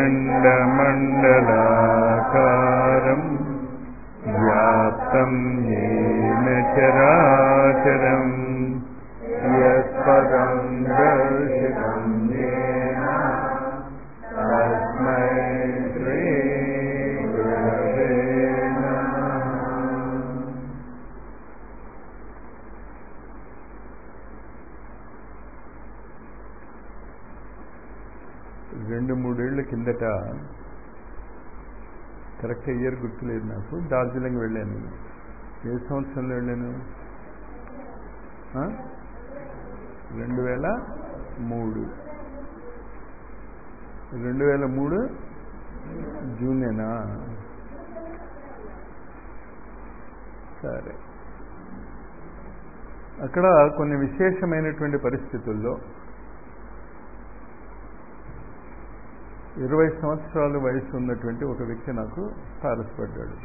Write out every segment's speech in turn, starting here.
अखण्डमण्डलाकारम् व्याप्तं येन चराचरम् यत्पदं दर्शितं येन तस्मै श्रीगुरवे नमः రెండు మూడేళ్ల కిందట కరెక్ట్ ఇయర్ గుర్తులేదు నాకు డార్జిలింగ్ వెళ్ళాను ఏ సంవత్సరంలో వెళ్ళాను ఆ? రెండు వేల మూడు రెండు వేల మూడు జూనేనా సరే అక్కడ కొన్ని విశేషమైనటువంటి పరిస్థితుల్లో ఇరవై సంవత్సరాల వయసు ఉన్నటువంటి ఒక వ్యక్తి నాకు తారసపడ్డాడు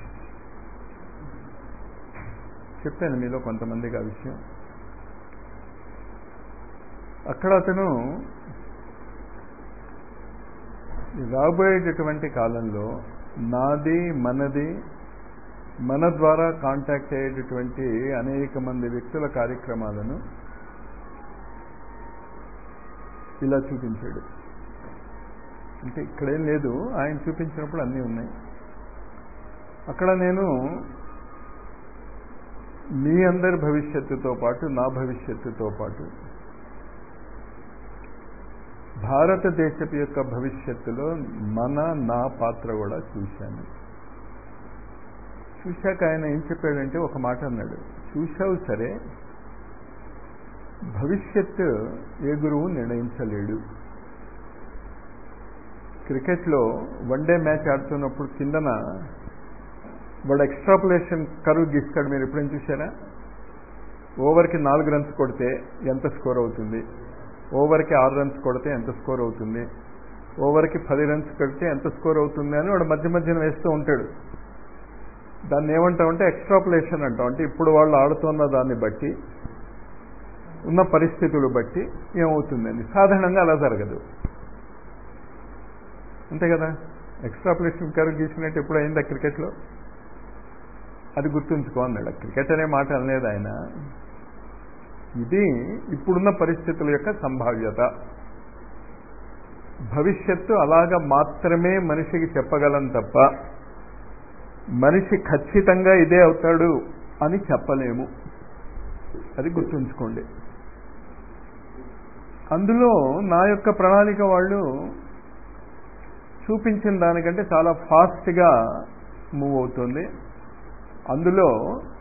చెప్పాను మీలో కొంతమందికి ఆ విషయం అక్కడ అతను రాబోయేటటువంటి కాలంలో నాది మనది మన ద్వారా కాంటాక్ట్ అయ్యేటటువంటి అనేక మంది వ్యక్తుల కార్యక్రమాలను ఇలా చూపించాడు అంటే ఇక్కడేం లేదు ఆయన చూపించినప్పుడు అన్నీ ఉన్నాయి అక్కడ నేను మీ అందరి భవిష్యత్తుతో పాటు నా భవిష్యత్తుతో పాటు భారతదేశపు యొక్క భవిష్యత్తులో మన నా పాత్ర కూడా చూశాను చూశాక ఆయన ఏం చెప్పాడంటే ఒక మాట అన్నాడు చూశావు సరే భవిష్యత్తు ఏ గురువు నిర్ణయించలేడు క్రికెట్లో వన్డే మ్యాచ్ ఆడుతున్నప్పుడు కిందన వాడు ఎక్స్ట్రాపులేషన్ కరువు గీస్తాడు మీరు ఎప్పుడైనా చూసారా ఓవర్కి నాలుగు రన్స్ కొడితే ఎంత స్కోర్ అవుతుంది ఓవర్కి ఆరు రన్స్ కొడితే ఎంత స్కోర్ అవుతుంది ఓవర్కి పది రన్స్ కొడితే ఎంత స్కోర్ అవుతుంది అని వాడు మధ్య మధ్యన వేస్తూ ఉంటాడు దాన్ని ఏమంటామంటే ఎక్స్ట్రాపులేషన్ అంటాం అంటే ఇప్పుడు వాళ్ళు ఆడుతున్న దాన్ని బట్టి ఉన్న పరిస్థితులు బట్టి ఏమవుతుందని సాధారణంగా అలా జరగదు అంతే కదా ఎక్స్ట్రాపులేషన్ కరువు గీసినట్టు ఎప్పుడు అయిందా క్రికెట్లో అది గుర్తుంచుకో అన్నాడు క్రికెట్ అనే మాట అనలేదు ఆయన ఇది ఇప్పుడున్న పరిస్థితుల యొక్క సంభావ్యత భవిష్యత్తు అలాగా మాత్రమే మనిషికి చెప్పగలం తప్ప మనిషి ఖచ్చితంగా ఇదే అవుతాడు అని చెప్పలేము అది గుర్తుంచుకోండి అందులో నా యొక్క ప్రణాళిక వాళ్ళు చూపించిన దానికంటే చాలా ఫాస్ట్గా మూవ్ అవుతుంది అందులో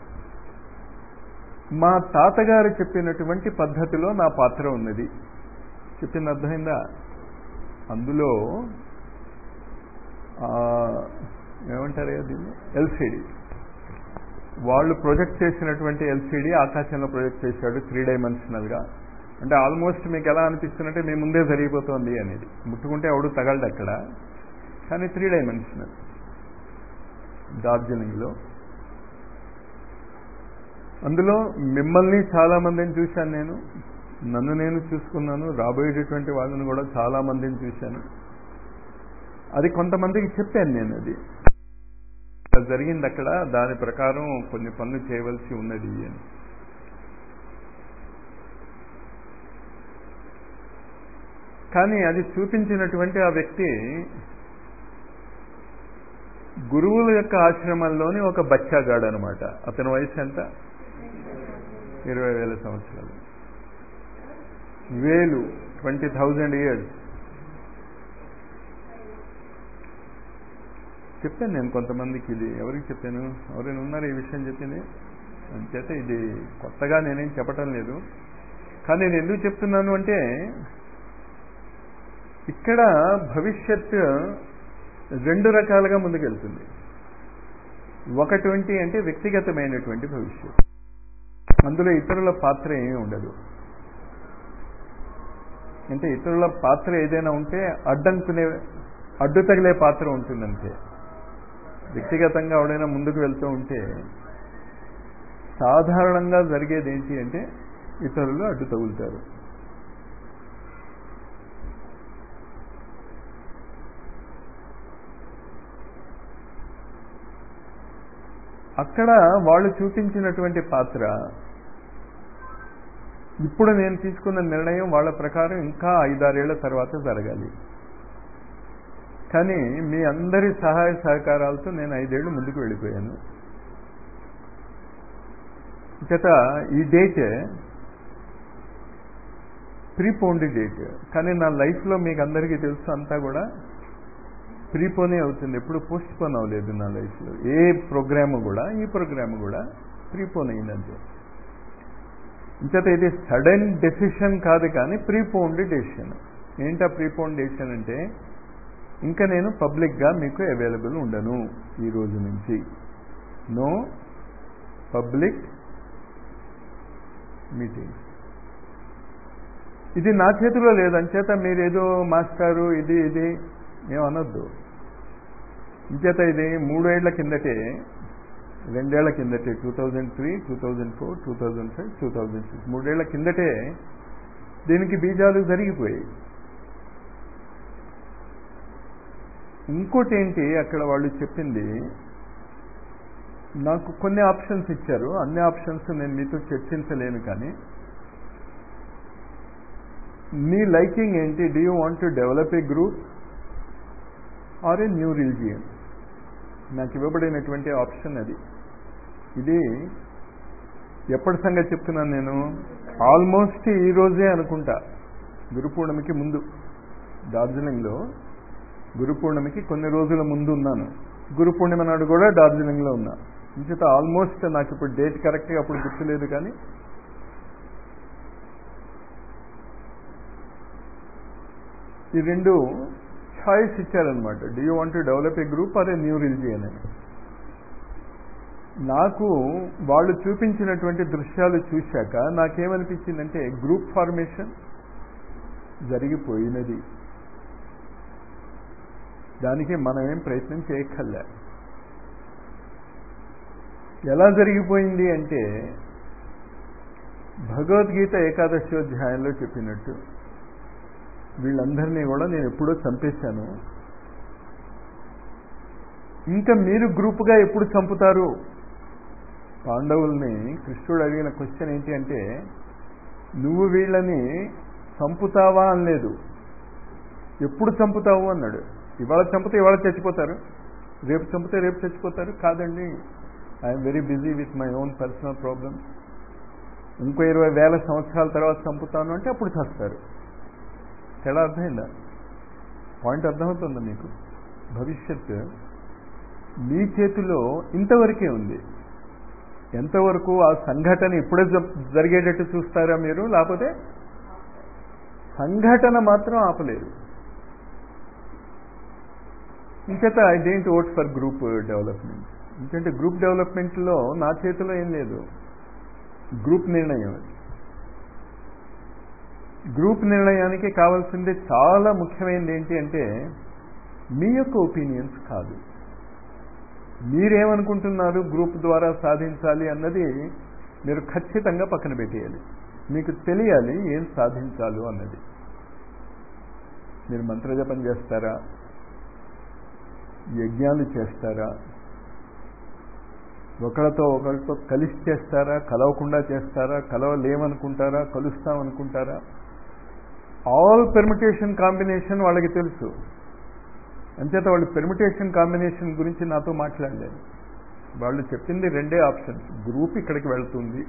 మా తాతగారు చెప్పినటువంటి పద్ధతిలో నా పాత్ర ఉన్నది చెప్పింది అర్థమైందా అందులో ఏమంటారు దీన్ని ఎల్సిడి వాళ్ళు ప్రొజెక్ట్ చేసినటువంటి ఎల్సిడి ఆకాశంలో ప్రొజెక్ట్ చేశాడు త్రీ డైమెన్షనల్గా అంటే ఆల్మోస్ట్ మీకు ఎలా అనిపిస్తున్నట్టే మీ ముందే జరిగిపోతుంది అనేది ముట్టుకుంటే ఎవడు తగలడు అక్కడ కానీ త్రీ డైమెన్షనల్ డార్జిలింగ్లో అందులో మిమ్మల్ని చాలా మందిని చూశాను నేను నన్ను నేను చూసుకున్నాను రాబోయేటటువంటి వాళ్ళని కూడా చాలా మందిని చూశాను అది కొంతమందికి చెప్పాను నేను అది జరిగింది అక్కడ దాని ప్రకారం కొన్ని పనులు చేయవలసి ఉన్నది అని కానీ అది చూపించినటువంటి ఆ వ్యక్తి గురువుల యొక్క ఆశ్రమంలోని ఒక బచ్చాగాడు అనమాట అతని వయసు ఎంత ఇరవై వేల సంవత్సరాలు వేలు ట్వంటీ థౌజండ్ ఇయర్స్ చెప్పాను నేను కొంతమందికి ఇది ఎవరికి చెప్పాను ఎవరైనా ఉన్నారు ఈ విషయం చెప్పింది అంచేత ఇది కొత్తగా నేనేం చెప్పటం లేదు కానీ నేను ఎందుకు చెప్తున్నాను అంటే ఇక్కడ భవిష్యత్తు రెండు రకాలుగా ముందుకెళ్తుంది ఒకటువంటి అంటే వ్యక్తిగతమైనటువంటి భవిష్యత్తు అందులో ఇతరుల పాత్ర ఏమీ ఉండదు అంటే ఇతరుల పాత్ర ఏదైనా ఉంటే అడ్డంకునే అడ్డు తగిలే పాత్ర ఉంటుందంతే వ్యక్తిగతంగా ఎవడైనా ముందుకు వెళ్తూ ఉంటే సాధారణంగా జరిగేది ఏంటి అంటే ఇతరులు అడ్డు తగులుతారు అక్కడ వాళ్ళు చూపించినటువంటి పాత్ర ఇప్పుడు నేను తీసుకున్న నిర్ణయం వాళ్ళ ప్రకారం ఇంకా ఐదారేళ్ల తర్వాత జరగాలి కానీ మీ అందరి సహాయ సహకారాలతో నేను ఐదేళ్లు ముందుకు వెళ్ళిపోయాను చేత ఈ డేట్ ప్రీపోన్డ్ డేట్ కానీ నా లైఫ్లో మీకు అందరికీ తెలుసు అంతా కూడా ప్రీపోనే అవుతుంది ఎప్పుడు పోస్ట్ పోన్ అవ్వలేదు నా లైఫ్లో ఏ ప్రోగ్రామ్ కూడా ఈ ప్రోగ్రామ్ కూడా ప్రీపోన్ అయిందంతే ఇంచేత ఇది సడన్ డెసిషన్ కాదు కానీ ప్రీపోన్డ్ డెసిషన్ ఏంటా ప్రీపోన్డ్ డెసిషన్ అంటే ఇంకా నేను పబ్లిక్గా మీకు అవైలబుల్ ఉండను ఈ రోజు నుంచి నో పబ్లిక్ మీటింగ్స్ ఇది నా చేతిలో లేదు అంచేత మీరేదో మాస్టారు ఇది ఇది ఏమనొద్దు ఇంచేత ఇది మూడేళ్ల కిందటే రెండేళ్ల కిందటే two thousand three two thousand four two thousand five two thousand six మూడేళ్ల కిందటే దీనికి బీజాలు జరిగిపోయాయి ఇంకోటి ఏంటి అక్కడ వాళ్ళు చెప్పింది నాకు కొన్ని ఆప్షన్స్ ఇచ్చారు అన్ని ఆప్షన్స్ నేను మీతో చర్చించలేను కానీ మీ లైకింగ్ ఏంటి do you want to develop a group or a new religion నాకు ఇవ్వబడినటువంటి ఆప్షన్ అది ఇది ఎప్పటి సంగతి చెప్తున్నాను నేను ఆల్మోస్ట్ ఈ రోజే అనుకుంటా గురు పూర్ణమికి ముందు డార్జిలింగ్లో గురు పూర్ణమికి కొన్ని రోజుల ముందు ఉన్నాను గురు పూర్ణిమ నాడు కూడా డార్జిలింగ్లో ఉన్నా ఇంచేత ఆల్మోస్ట్ నాకు ఇప్పుడు డేట్ కరెక్ట్గా అప్పుడు గుర్తులేదు కానీ ఈ రెండు ఛాయిస్ ఇచ్చారనమాట do you want to develop a group or a new religion అని నాకు వాళ్ళు చూపించినటువంటి దృశ్యాలు చూశాక నాకేమనిపించిందంటే గ్రూప్ ఫార్మేషన్ జరిగిపోయినది దానికి మనం ఏం ప్రయత్నం చేయక్కర్లే ఎలా జరిగిపోయింది అంటే భగవద్గీత ఏకాదశోధ్యాయంలో చెప్పినట్టు వీళ్ళందరినీ కూడా నేను ఎప్పుడో చంపేశాను ఇంకా మీరు గ్రూప్గా ఎప్పుడు చంపుతారు పాండవుల్ని కృష్ణుడు అడిగిన క్వశ్చన్ ఏంటి అంటే నువ్వు వీళ్ళని చంపుతావా అనలేదు ఎప్పుడు చంపుతావు అన్నాడు ఇవాళ చంపితే ఇవాళ చచ్చిపోతారు రేపు చంపితే రేపు చచ్చిపోతారు కాదండి I'm very busy with my own personal problems ఇంకో ఇరవై వేల సంవత్సరాల తర్వాత చంపుతాను అంటే అప్పుడు చేస్తారు తేడా అర్థమైందా పాయింట్ అర్థమవుతుందా మీకు భవిష్యత్ మీ చేతిలో ఇంతవరకే ఉంది ఎంతవరకు ఆ సంఘటన ఇప్పుడే జరిగేటట్టు చూస్తారా మీరు లేకపోతే సంఘటన మాత్రం ఆపలేదు ఇంకత I didn't vote for group development ఎందుకంటే గ్రూప్ డెవలప్మెంట్లో నా చేతిలో ఏం లేదు గ్రూప్ నిర్ణయం గ్రూప్ నిర్ణయానికి కావాల్సింది చాలా ముఖ్యమైనది ఏంటి అంటే మీ యొక్క ఒపీనియన్స్ కాదు మీరేమనుకుంటున్నారు గ్రూప్ ద్వారా సాధించాలి అన్నది మీరు ఖచ్చితంగా పక్కన పెట్టేయాలి మీకు తెలియాలి ఏం సాధించాలో అన్నది మీరు మంత్రజపం చేస్తారా యజ్ఞాలు చేస్తారా ఒకళ్ళతో ఒకరితో కలిసి చేస్తారా కలవకుండా చేస్తారా కలవలేమనుకుంటారా కలుస్తామనుకుంటారా ఆల్ పెర్మిటేషన్ కాంబినేషన్ వాళ్ళకి తెలుసు అంచేత వాళ్ళు పెర్మిటేషన్ కాంబినేషన్ గురించి నాతో మాట్లాడలేదు వాళ్ళు చెప్పింది రెండే ఆప్షన్స్ గ్రూప్ ఇక్కడికి వెళ్తుంది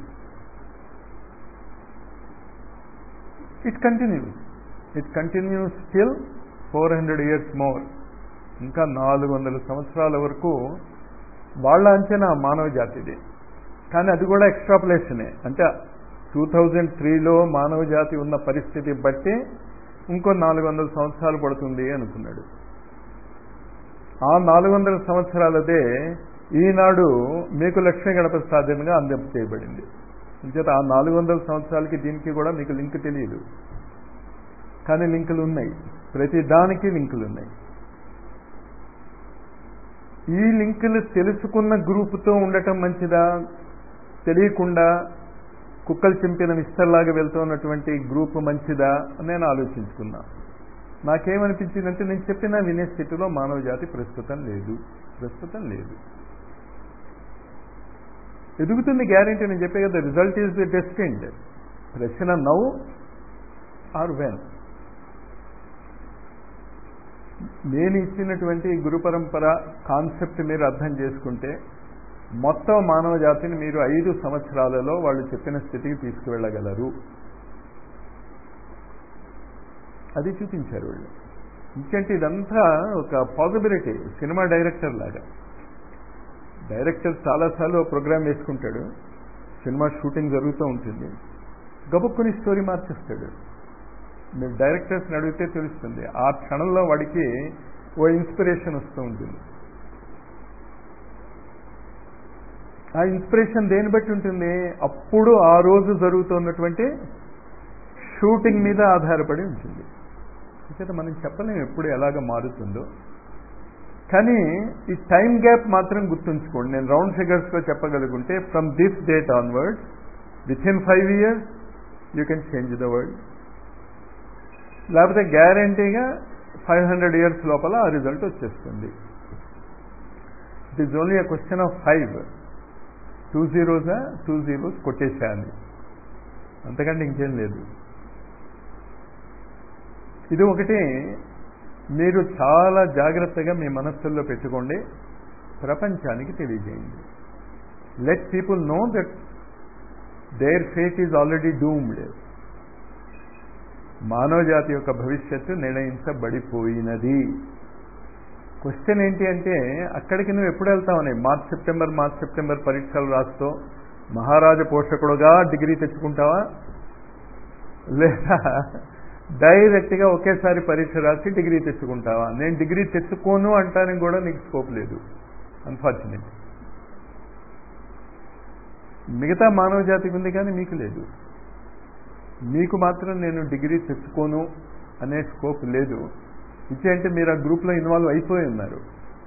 it continues it continues still four hundred years more ఇంకా నాలుగు వందల సంవత్సరాల వరకు వాళ్ళ అంచనా మానవ జాతిది కానీ అది కూడా ఎక్స్ట్రాపులేషనే అంటే టూ థౌజండ్ త్రీలో మానవ జాతి ఉన్న పరిస్థితి బట్టి ఇంకో నాలుగు వందల సంవత్సరాలు పడుతుంది అనుకున్నాడు ఆ నాలుగు వందల సంవత్సరాలదే ఈనాడు మీకు లక్ష్మీ గణపతి సాధనగా అందం చేయబడింది అంచేత ఆ నాలుగు వందల సంవత్సరాలకి దీనికి కూడా మీకు లింక్ తెలియదు కానీ లింకులు ఉన్నాయి ప్రతి దానికి లింకులు ఉన్నాయి ఈ లింకులు తెలుసుకున్న గ్రూపుతో ఉండటం మంచిదా తెలియకుండా కుక్కలు చింపిన మిస్టర్లాగా వెళ్తున్నటువంటి గ్రూప్ మంచిదా నేను ఆలోచించుకున్నా నాకేమనిపించిందంటే నేను చెప్పిన వినే స్థితిలో మానవ జాతి ప్రస్తుతం లేదు ప్రస్తుతం లేదు ఎదుగుతుంది గ్యారంటీ నేను చెప్పే కదా రిజల్ట్ ఈజ్ ది డెస్టిండ్ ప్రశ్న నౌ ఆర్ వెన్ నేను ఇచ్చినటువంటి గురు పరంపర కాన్సెప్ట్ మీరు అర్థం చేసుకుంటే మొత్తం మానవ జాతిని మీరు ఐదు సంవత్సరాలలో వాళ్ళు చెప్పిన స్థితికి తీసుకువెళ్ళగలరు అది చూపించారు వాళ్ళు ఇంకంటే ఇదంతా ఒక పాసిబిలిటీ సినిమా డైరెక్టర్ లాగా డైరెక్టర్ చాలాసార్లు ప్రోగ్రామ్ వేసుకుంటాడు సినిమా షూటింగ్ జరుగుతూ ఉంటుంది గబుక్కుని స్టోరీ మార్చేస్తాడు మీరు డైరెక్టర్స్ని అడిగితే తెలుస్తుంది ఆ క్షణంలో వాడికి ఓ ఇన్స్పిరేషన్ వస్తూ ఉంటుంది ఆ ఇన్స్పిరేషన్ దేని బట్టి ఉంటుంది అప్పుడు ఆ రోజు జరుగుతున్నటువంటి షూటింగ్ మీద ఆధారపడి ఉంటుంది అంచేత మనం చెప్పలేము ఎప్పుడు ఎలాగ మారుతుందో కానీ ఈ టైం గ్యాప్ మాత్రం గుర్తుంచుకోండి నేను రౌండ్ ఫిగర్స్లో చెప్పగలుగుంటే from this date onwards with in five years you can change the world లేకపోతే గ్యారంటీగా ఫైవ్ హండ్రెడ్ ఇయర్స్ లోపల ఆ రిజల్ట్ వచ్చేస్తుంది it is only a question of five two zeros or two zeros కొట్టేసేయాలి అంతకంటే ఇంకేం లేదు ఇది ఒకటి మీరు చాలా జాగ్రత్తగా మీ మనస్సుల్లో పెట్టుకోండి ప్రపంచానికి తెలియజేయండి let people know that their fate is already doomed మానవ జాతి యొక్క భవిష్యత్తు నిర్ణయించబడిపోయినది క్వశ్చన్ ఏంటి అంటే అక్కడికి నువ్వు ఎప్పుడు వెళ్తావని మార్చ్ సెప్టెంబర్ మార్చ్ సెప్టెంబర్ పరీక్షలు రాస్తూ మహారాజ పోషకుడుగా డిగ్రీ తెచ్చుకుంటావా లేదా డైరెక్ట్గా ఒకేసారి పరీక్ష రాసి డిగ్రీ తెచ్చుకుంటావా నేను డిగ్రీ తెచ్చుకోను అంటానికి కూడా నీకు స్కోప్ లేదు అన్ఫార్చునేట్ మిగతా మానవ జాతికి ఉంది కానీ మీకు లేదు మీకు మాత్రం నేను డిగ్రీ తెచ్చుకోను అనే స్కోప్ లేదు ఇచ్చేంటే మీరు ఆ గ్రూప్లో ఇన్వాల్వ్ అయిపోయి ఉన్నారు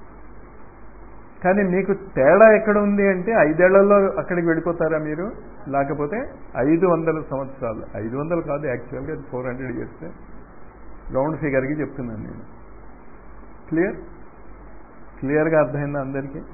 కానీ మీకు తేడా ఎక్కడ ఉంది అంటే ఐదేళ్లలో అక్కడికి వెళ్ళిపోతారా మీరు లేకపోతే ఐదు వందల సంవత్సరాలు ఐదు వందలు కాదు యాక్చువల్గా అది ఫోర్ హండ్రెడ్ ఇయర్స్ రౌండ్ ఫిగర్కి చెప్తున్నాను నేను క్లియర్ క్లియర్గా అర్థమైందా అందరికీ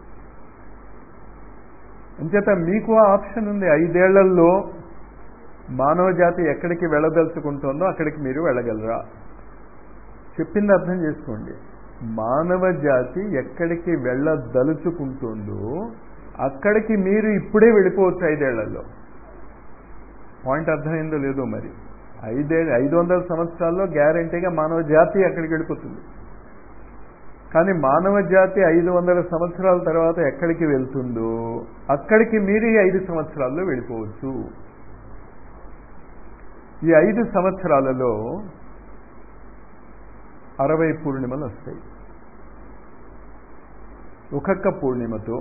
అంచేత మీకు ఆ ఆప్షన్ ఉంది ఐదేళ్లలో మానవ జాతి ఎక్కడికి వెళ్ళదలుచుకుంటుందో అక్కడికి మీరు వెళ్ళగలరా చెప్పింది అర్థం చేసుకోండి మానవ జాతి ఎక్కడికి వెళ్ళదలుచుకుంటుందో అక్కడికి మీరు ఇప్పుడే వెళ్ళిపోవచ్చు ఐదేళ్లలో పాయింట్ అర్థమైందో లేదో మరి ఐదే ఐదు వందల సంవత్సరాల్లో గ్యారంటీగా మానవ జాతి అక్కడికి వెళ్ళిపోతుంది కానీ మానవ జాతి ఐదు వందల సంవత్సరాల తర్వాత ఎక్కడికి వెళ్తుందో అక్కడికి మీరు ఈ ఐదు సంవత్సరాల్లో వెళ్ళిపోవచ్చు ఈ ఐదు సంవత్సరాలలో అరవై పూర్ణిమలు వస్తాయి ఒక్కొక్క పూర్ణిమతో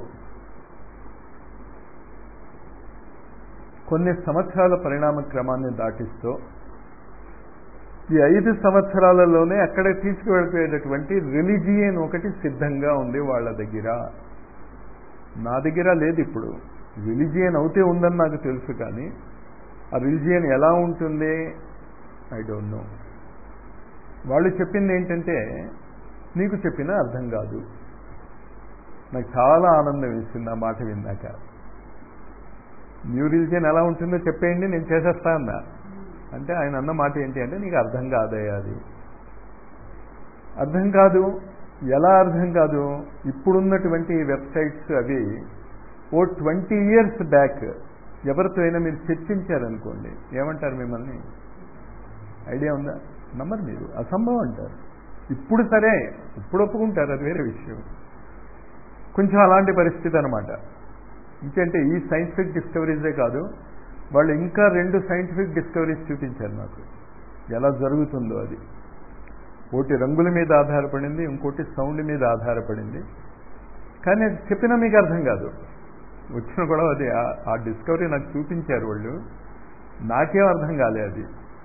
కొన్ని సంవత్సరాల పరిణామ క్రమాన్ని దాటిస్తూ ఈ ఐదు సంవత్సరాలలోనే అక్కడ తీసుకువెళ్ళిపోయేటటువంటి రిలీజియన్ ఒకటి సిద్ధంగా ఉంది వాళ్ళ దగ్గర నా దగ్గర లేదు ఇప్పుడు రిలీజియన్ అవుతే ఉందని నాకు తెలుసు కానీ ఆ రిలీజియన్ ఎలా ఉంటుంది ఐ డోంట్ నో వాళ్ళు చెప్పింది ఏంటంటే నీకు చెప్పినా అర్థం కాదు నాకు చాలా ఆనందం వేసింది ఆ మాట విన్నాక న్యూ రిలీజియన్ ఎలా ఉంటుందో చెప్పేయండి నేను చేసేస్తా అన్నా అంటే ఆయన అన్న మాట ఏంటి అంటే నీకు అర్థం కాదయ్యా అది అర్థం కాదు ఎలా అర్థం కాదు ఇప్పుడున్నటువంటి వెబ్సైట్స్ అవి ఓ ట్వంటీ ఇయర్స్ బ్యాక్ ఎవరితో అయినా మీరు చర్చించారనుకోండి ఏమంటారు మిమ్మల్ని ఐడియా ఉందా నమ్మరు మీరు అసంభవం అంటారు ఇప్పుడు సరే ఇప్పుడు ఒప్పుకుంటారు అది వేరే విషయం కొంచెం అలాంటి పరిస్థితి అనమాట ఇంకంటే ఈ సైంటిఫిక్ డిస్కవరీసే కాదు వాళ్ళు ఇంకా రెండు సైంటిఫిక్ డిస్కవరీస్ చూపించారు నాకు ఎలా జరుగుతుందో అది ఒకటి రంగుల మీద ఆధారపడింది ఇంకోటి సౌండ్ మీద ఆధారపడింది కానీ అది చెప్పినా మీకు అర్థం కాదు వచ్చిన కూడా అది ఆ డిస్కవరీ నాకు చూపించారు వాళ్ళు నాకేం అర్థం కాలే అది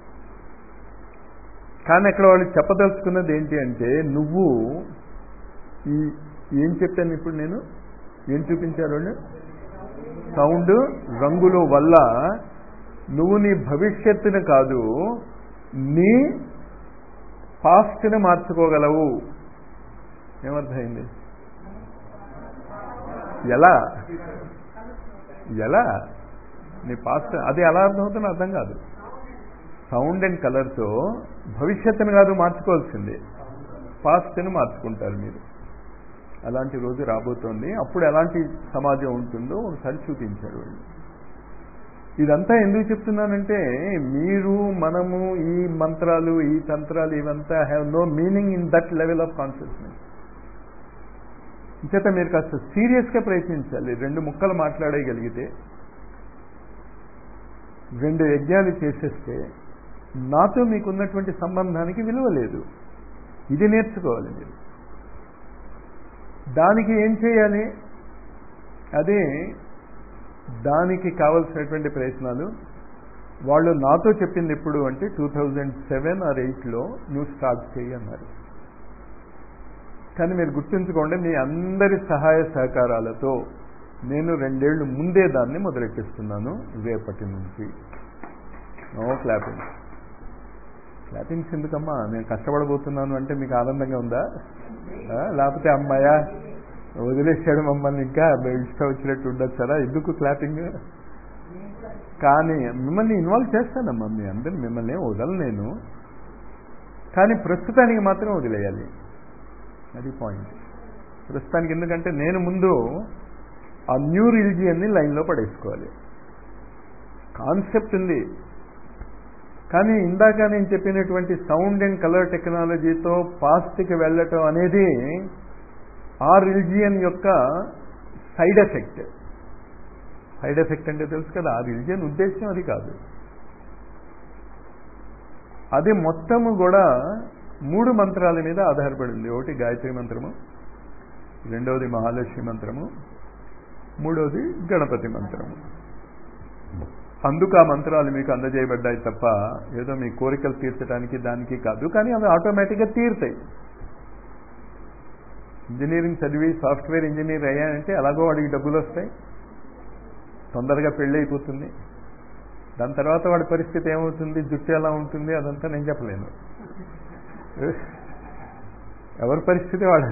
కానీ అక్కడ వాళ్ళు చెప్పదలుచుకున్నది ఏంటి అంటే నువ్వు ఈ ఏం చెప్పాను ఇప్పుడు నేను ఏం చూపించారు వాళ్ళు సౌండ్ రంగుల వల్ల నువ్వు నీ భవిష్యత్తును కాదు నీ పాస్ట్ని మార్చుకోగలవు ఏమర్థమైంది ఎలా ఎలా నీ పాస్ట్ అది ఎలా అర్థమవుతుందో అర్థం కాదు సౌండ్ అండ్ కలర్తో భవిష్యత్తును కాదు మార్చుకోవాల్సిందే పాస్ట్ని మార్చుకుంటారు మీరు అలాంటి రోజు రాబోతోంది అప్పుడు ఎలాంటి సమాజం ఉంటుందో ఒకసారి చూపించారు వాళ్ళు ఇదంతా ఎందుకు చెప్తున్నానంటే మీరు మనము ఈ మంత్రాలు ఈ తంత్రాలు ఇవంతా have no meaning in that level of consciousness చేత మీరు కాస్త సీరియస్గా ప్రయత్నించాలి రెండు ముక్కలు మాట్లాడగలిగితే రెండు యజ్ఞాలు చేసేస్తే నాతో మీకున్నటువంటి సంబంధానికి విలువ లేదు ఇది నేర్చుకోవాలి మీరు దానికి ఏం చేయాలి అదే దానికి కావలసినటువంటి ప్రయత్నాలు వాళ్ళు నాతో చెప్పింది ఎప్పుడు అంటే టూ థౌజండ్ సెవెన్ ఆర్ ఎయిట్లో నువ్వు స్టార్ట్ చేయి అన్నారు కానీ మీరు గుర్తుంచుకోండి మీ అందరి సహాయ సహకారాలతో నేను రెండేళ్లు ముందే దాన్ని మొదలెట్టిస్తున్నాను రేపటి నుంచి నో క్లాపింగ్ క్లాపింగ్స్ ఎందుకమ్మా నేను కష్టపడబోతున్నాను అంటే మీకు ఆనందంగా ఉందా లేకపోతే అమ్మాయ వదిలేసాడు మమ్మల్ని ఇంకా ఇష్టం వచ్చినట్టు ఉండొచ్చారా ఎందుకు క్లాపింగ్ కానీ మిమ్మల్ని ఇన్వాల్వ్ చేస్తానమ్మా మీ అందరు మిమ్మల్ని వదలలేను కానీ ప్రస్తుతానికి మాత్రం వదిలేయాలి అది పాయింట్ ప్రస్తుతానికి ఎందుకంటే నేను ముందు ఆ న్యూ రిలీజియన్ని లైన్లో పడేసుకోవాలి కాన్సెప్ట్ ఉంది కానీ ఇందాక నేను చెప్పినటువంటి సౌండ్ అండ్ కలర్ టెక్నాలజీతో పాస్ట్కి వెళ్ళటం అనేది ఆ రిలిజియన్ యొక్క సైడ్ ఎఫెక్ట్ సైడ్ ఎఫెక్ట్ అంటే తెలుసు కదా ఆ రిలిజియన్ ఉద్దేశం అది కాదు అది మొత్తము కూడా మూడు మంత్రాల మీద ఆధారపడింది ఒకటి గాయత్రి మంత్రము రెండవది మహాలక్ష్మి మంత్రము మూడవది గణపతి మంత్రము అందుకు ఆ మంత్రాలు మీకు అందజేయబడ్డాయి తప్ప ఏదో మీ కోరికలు తీర్చడానికి దానికి కాదు కానీ అవి ఆటోమేటిక్గా తీరుతాయి ఇంజనీరింగ్ చదివి సాఫ్ట్వేర్ ఇంజనీర్ అయ్యానంటే అలాగో వాడికి డబ్బులు వస్తాయి తొందరగా పెళ్ళి అయిపోతుంది దాని తర్వాత వాడి పరిస్థితి ఏమవుతుంది జుట్టు ఎలా ఉంటుంది అదంతా నేను చెప్పలేను ఎవరి పరిస్థితి వాడు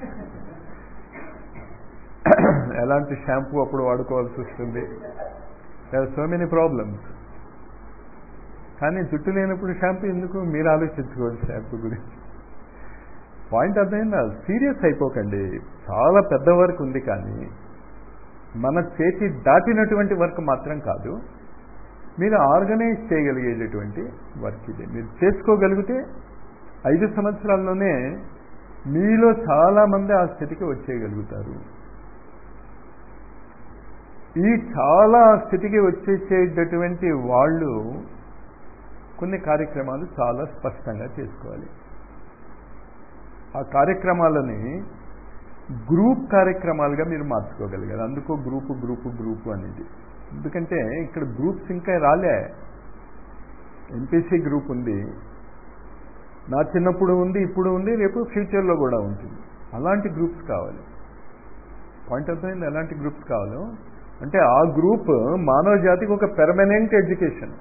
ఎలాంటి షాంపూ అప్పుడు వాడుకోవాల్సి వస్తుంది సో మెనీ ప్రాబ్లమ్స్ కానీ జుట్టు లేనప్పుడు షాంపూ ఎందుకు మీరు ఆలోచించుకోవాలి షాంపూ గురించి పాయింట్ అర్థమైందా సీరియస్ అయిపోకండి చాలా పెద్ద వర్క్ ఉంది కానీ మన చేతి దాటినటువంటి వర్క్ మాత్రం కాదు మీరు ఆర్గనైజ్ చేయగలిగేటటువంటి వర్క్ ఇది మీరు చేసుకోగలిగితే ఐదు సంవత్సరాల్లోనే మీలో చాలా మంది ఆ స్థితికి వచ్చేయగలుగుతారు ఈ చాలా స్థితికి వచ్చేసేటటువంటి వాళ్ళు కొన్ని కార్యక్రమాలు చాలా స్పష్టంగా చేసుకోవాలి ఆ కార్యక్రమాలని గ్రూప్ కార్యక్రమాలుగా మీరు మార్చుకోగలిగారు అందుకో గ్రూపు గ్రూపు గ్రూపు అనేది ఎందుకంటే ఇక్కడ గ్రూప్స్ ఇంకా రాలే ఎంపీసీ గ్రూప్ ఉంది నా చిన్నప్పుడు ఉంది ఇప్పుడు ఉంది రేపు ఫ్యూచర్లో కూడా ఉంటుంది అలాంటి గ్రూప్స్ కావాలి పాయింట్ అర్థమైంది ఎలాంటి గ్రూప్స్ కావాలో అంటే ఆ గ్రూప్ మానవ జాతికి ఒక పెర్మనెంట్ ఎడ్యుకేషన్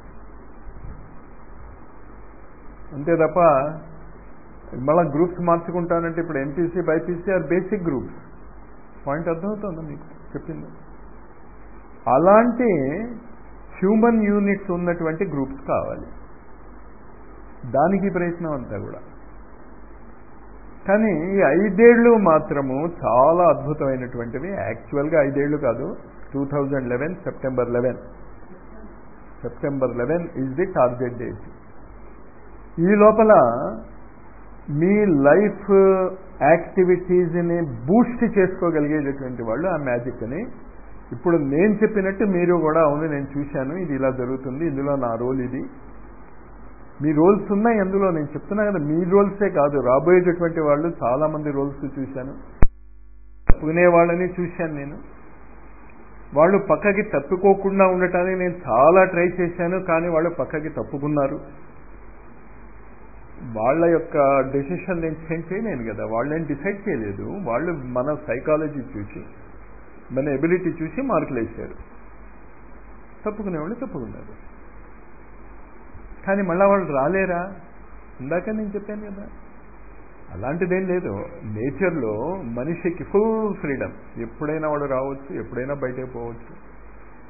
అంతే తప్ప మళ్ళీ గ్రూప్స్ మార్చుకుంటానంటే ఇప్పుడు MPC BiPC are basic groups point అర్థమవుతుందా మీకు చెప్పింది అలాంటి హ్యూమన్ యూనిట్స్ ఉన్నటువంటి గ్రూప్స్ కావాలి దానికి ప్రయత్నం అంతా కూడా కానీ ఈ ఐదేళ్లు మాత్రము చాలా అద్భుతమైనటువంటివి యాక్చువల్గా ఐదేళ్లు కాదు two thousand eleven September eleven September eleven is the target date ఈ లోపల మీ లైఫ్ యాక్టివిటీస్ని బూస్ట్ చేసుకోగలిగేటటువంటి వాళ్ళు ఆ మ్యాజిక్ని ఇప్పుడు నేను చెప్పినట్టు మీరు కూడా అవును నేను చూశాను ఇది ఇలా జరుగుతుంది ఇందులో నా రోల్ ఇది మీ రోల్స్ ఉన్నాయి అందులో నేను చెప్తున్నా కదా మీ రోల్సే కాదు రాబోయేటటువంటి వాళ్ళు చాలా మంది రోల్స్ చూశాను తప్పుకునే వాళ్ళని చూశాను నేను వాళ్ళు పక్కకి తప్పుకోకుండా ఉండటానికి నేను చాలా ట్రై చేశాను కానీ వాళ్ళు పక్కకి తప్పుకున్నారు వాళ్ళ యొక్క డెసిషన్ నేను చేంజ్ చేయలేను కదా వాళ్ళు నేను డిసైడ్ చేయలేదు వాళ్ళు మన సైకాలజీ చూసి మన ఎబిలిటీ చూసి మార్కులు వేశారు తప్పుకునేవాళ్ళు తప్పుకున్నారు కానీ మళ్ళా వాళ్ళు రాలేరా ఇందాక నేను చెప్పాను కదా అలాంటిదేం లేదు నేచర్లో మనిషికి ఫుల్ ఫ్రీడమ్ ఎప్పుడైనా వాడు రావచ్చు ఎప్పుడైనా బయటకు పోవచ్చు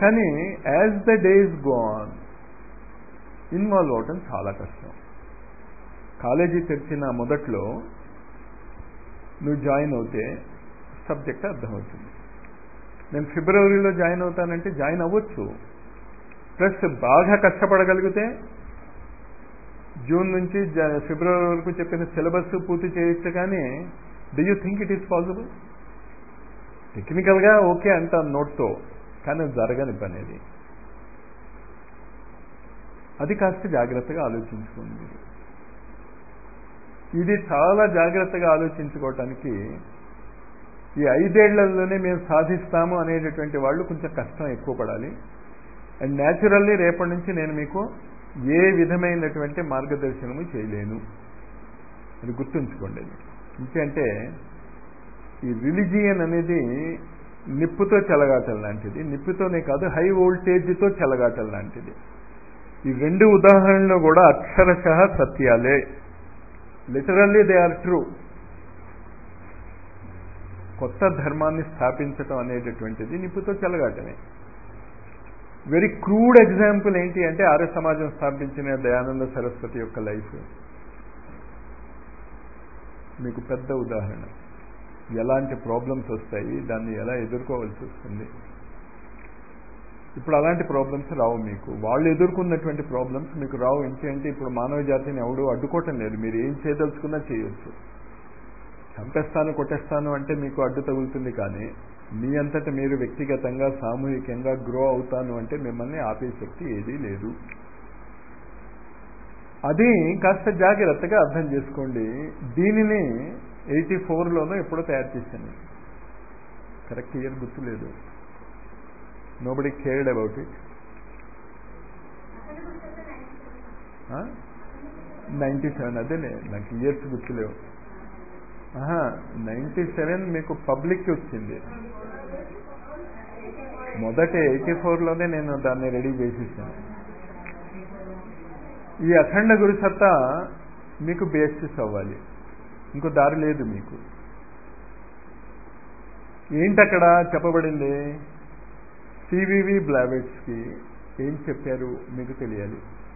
కానీ as the days go on involve అవటం చాలా కష్టం కాలేజీ తెరిచిన మొదట్లో నువ్వు జాయిన్ అవుతే సబ్జెక్ట్ అర్థమవుతుంది నేను ఫిబ్రవరిలో జాయిన్ అవుతానంటే జాయిన్ అవ్వచ్చు ప్లస్ బాగా కష్టపడగలిగితే జూన్ నుంచి ఫిబ్రవరి వరకు చెప్పిన సిలబస్ పూర్తి చేయొచ్చు కానీ do you think it is possible టెక్నికల్గా ఓకే అంటాను నోట్తో కానీ జరగని పని అది అది కాస్త జాగ్రత్తగా ఆలోచించుకోండి ఇది చాలా జాగ్రత్తగా ఆలోచించుకోవటానికి ఈ ఐదేళ్లలోనే మేము సాధిస్తాము అనేటటువంటి వాళ్ళు కొంచెం కష్టం ఎక్కువ పడాలి అండ్ న్యాచురల్లీ రేపటి నుంచి నేను మీకు ఏ విధమైనటువంటి మార్గదర్శనము చేయలేను అది గుర్తుంచుకోండి ఇంకంటే ఈ రిలిజియన్ అనేది నిప్పుతో చెలగాటం లాంటిది నిప్పుతోనే కాదు హై వోల్టేజ్తో చెలగాటం లాంటిది ఈ రెండు ఉదాహరణలు కూడా అక్షరశ సత్యాలే లిటరల్లీ దే ఆర్ ట్రూ కొత్త ధర్మాన్ని స్థాపించటం అనేటటువంటిది నిప్పుతో చెలగాటమే వెరీ క్రూడ్ ఎగ్జాంపుల్ ఏంటి అంటే ఆర్య సమాజం స్థాపించిన దయానంద సరస్వతి యొక్క లైఫ్ మీకు పెద్ద ఉదాహరణ ఎలాంటి ప్రాబ్లమ్స్ వస్తాయి దాన్ని ఎలా ఎదుర్కోవాల్సి వస్తుంది ఇప్పుడు అలాంటి ప్రాబ్లమ్స్ రావు మీకు వాళ్ళు ఎదుర్కొన్నటువంటి ప్రాబ్లమ్స్ మీకు రావు ఏంటంటే ఇప్పుడు మానవ జాతిని ఎవడు అడ్డుకోవటం లేదు మీరు ఏం చేయదలుచుకున్నా చేయొచ్చు చంపేస్తాను కొట్టేస్తాను అంటే మీకు అడ్డు తగులుతుంది కానీ మీ అంతట మీరు వ్యక్తిగతంగా సామూహికంగా గ్రో అవుతాను అంటే మిమ్మల్ని ఆపే శక్తి ఏదీ లేదు అది కాస్త జాగ్రత్తగా అర్థం చేసుకోండి దీనిని ఎయిటీ ఫోర్లోనూ ఎప్పుడో తయారు చేశాను కరెక్ట్ ఇయర్ గుర్తులేదు nobody cared about it ninety seven అదేలే నాకు ఇయర్స్ గుర్తులేవు నైంటీ సెవెన్ మీకు పబ్లిక్ వచ్చింది మొదట ఎయిటీ ఫోర్లోనే నేను దాన్ని రెడీ చేసేసాను ఈ అఖండ గురు సత్తా మీకు బేసిస్ అవ్వాలి ఇంకో దారి లేదు మీకు ఏంటక్కడ చెప్పబడింది సివివి బ్లావెట్స్కి ఏం చెప్పారు మీకు తెలియాలి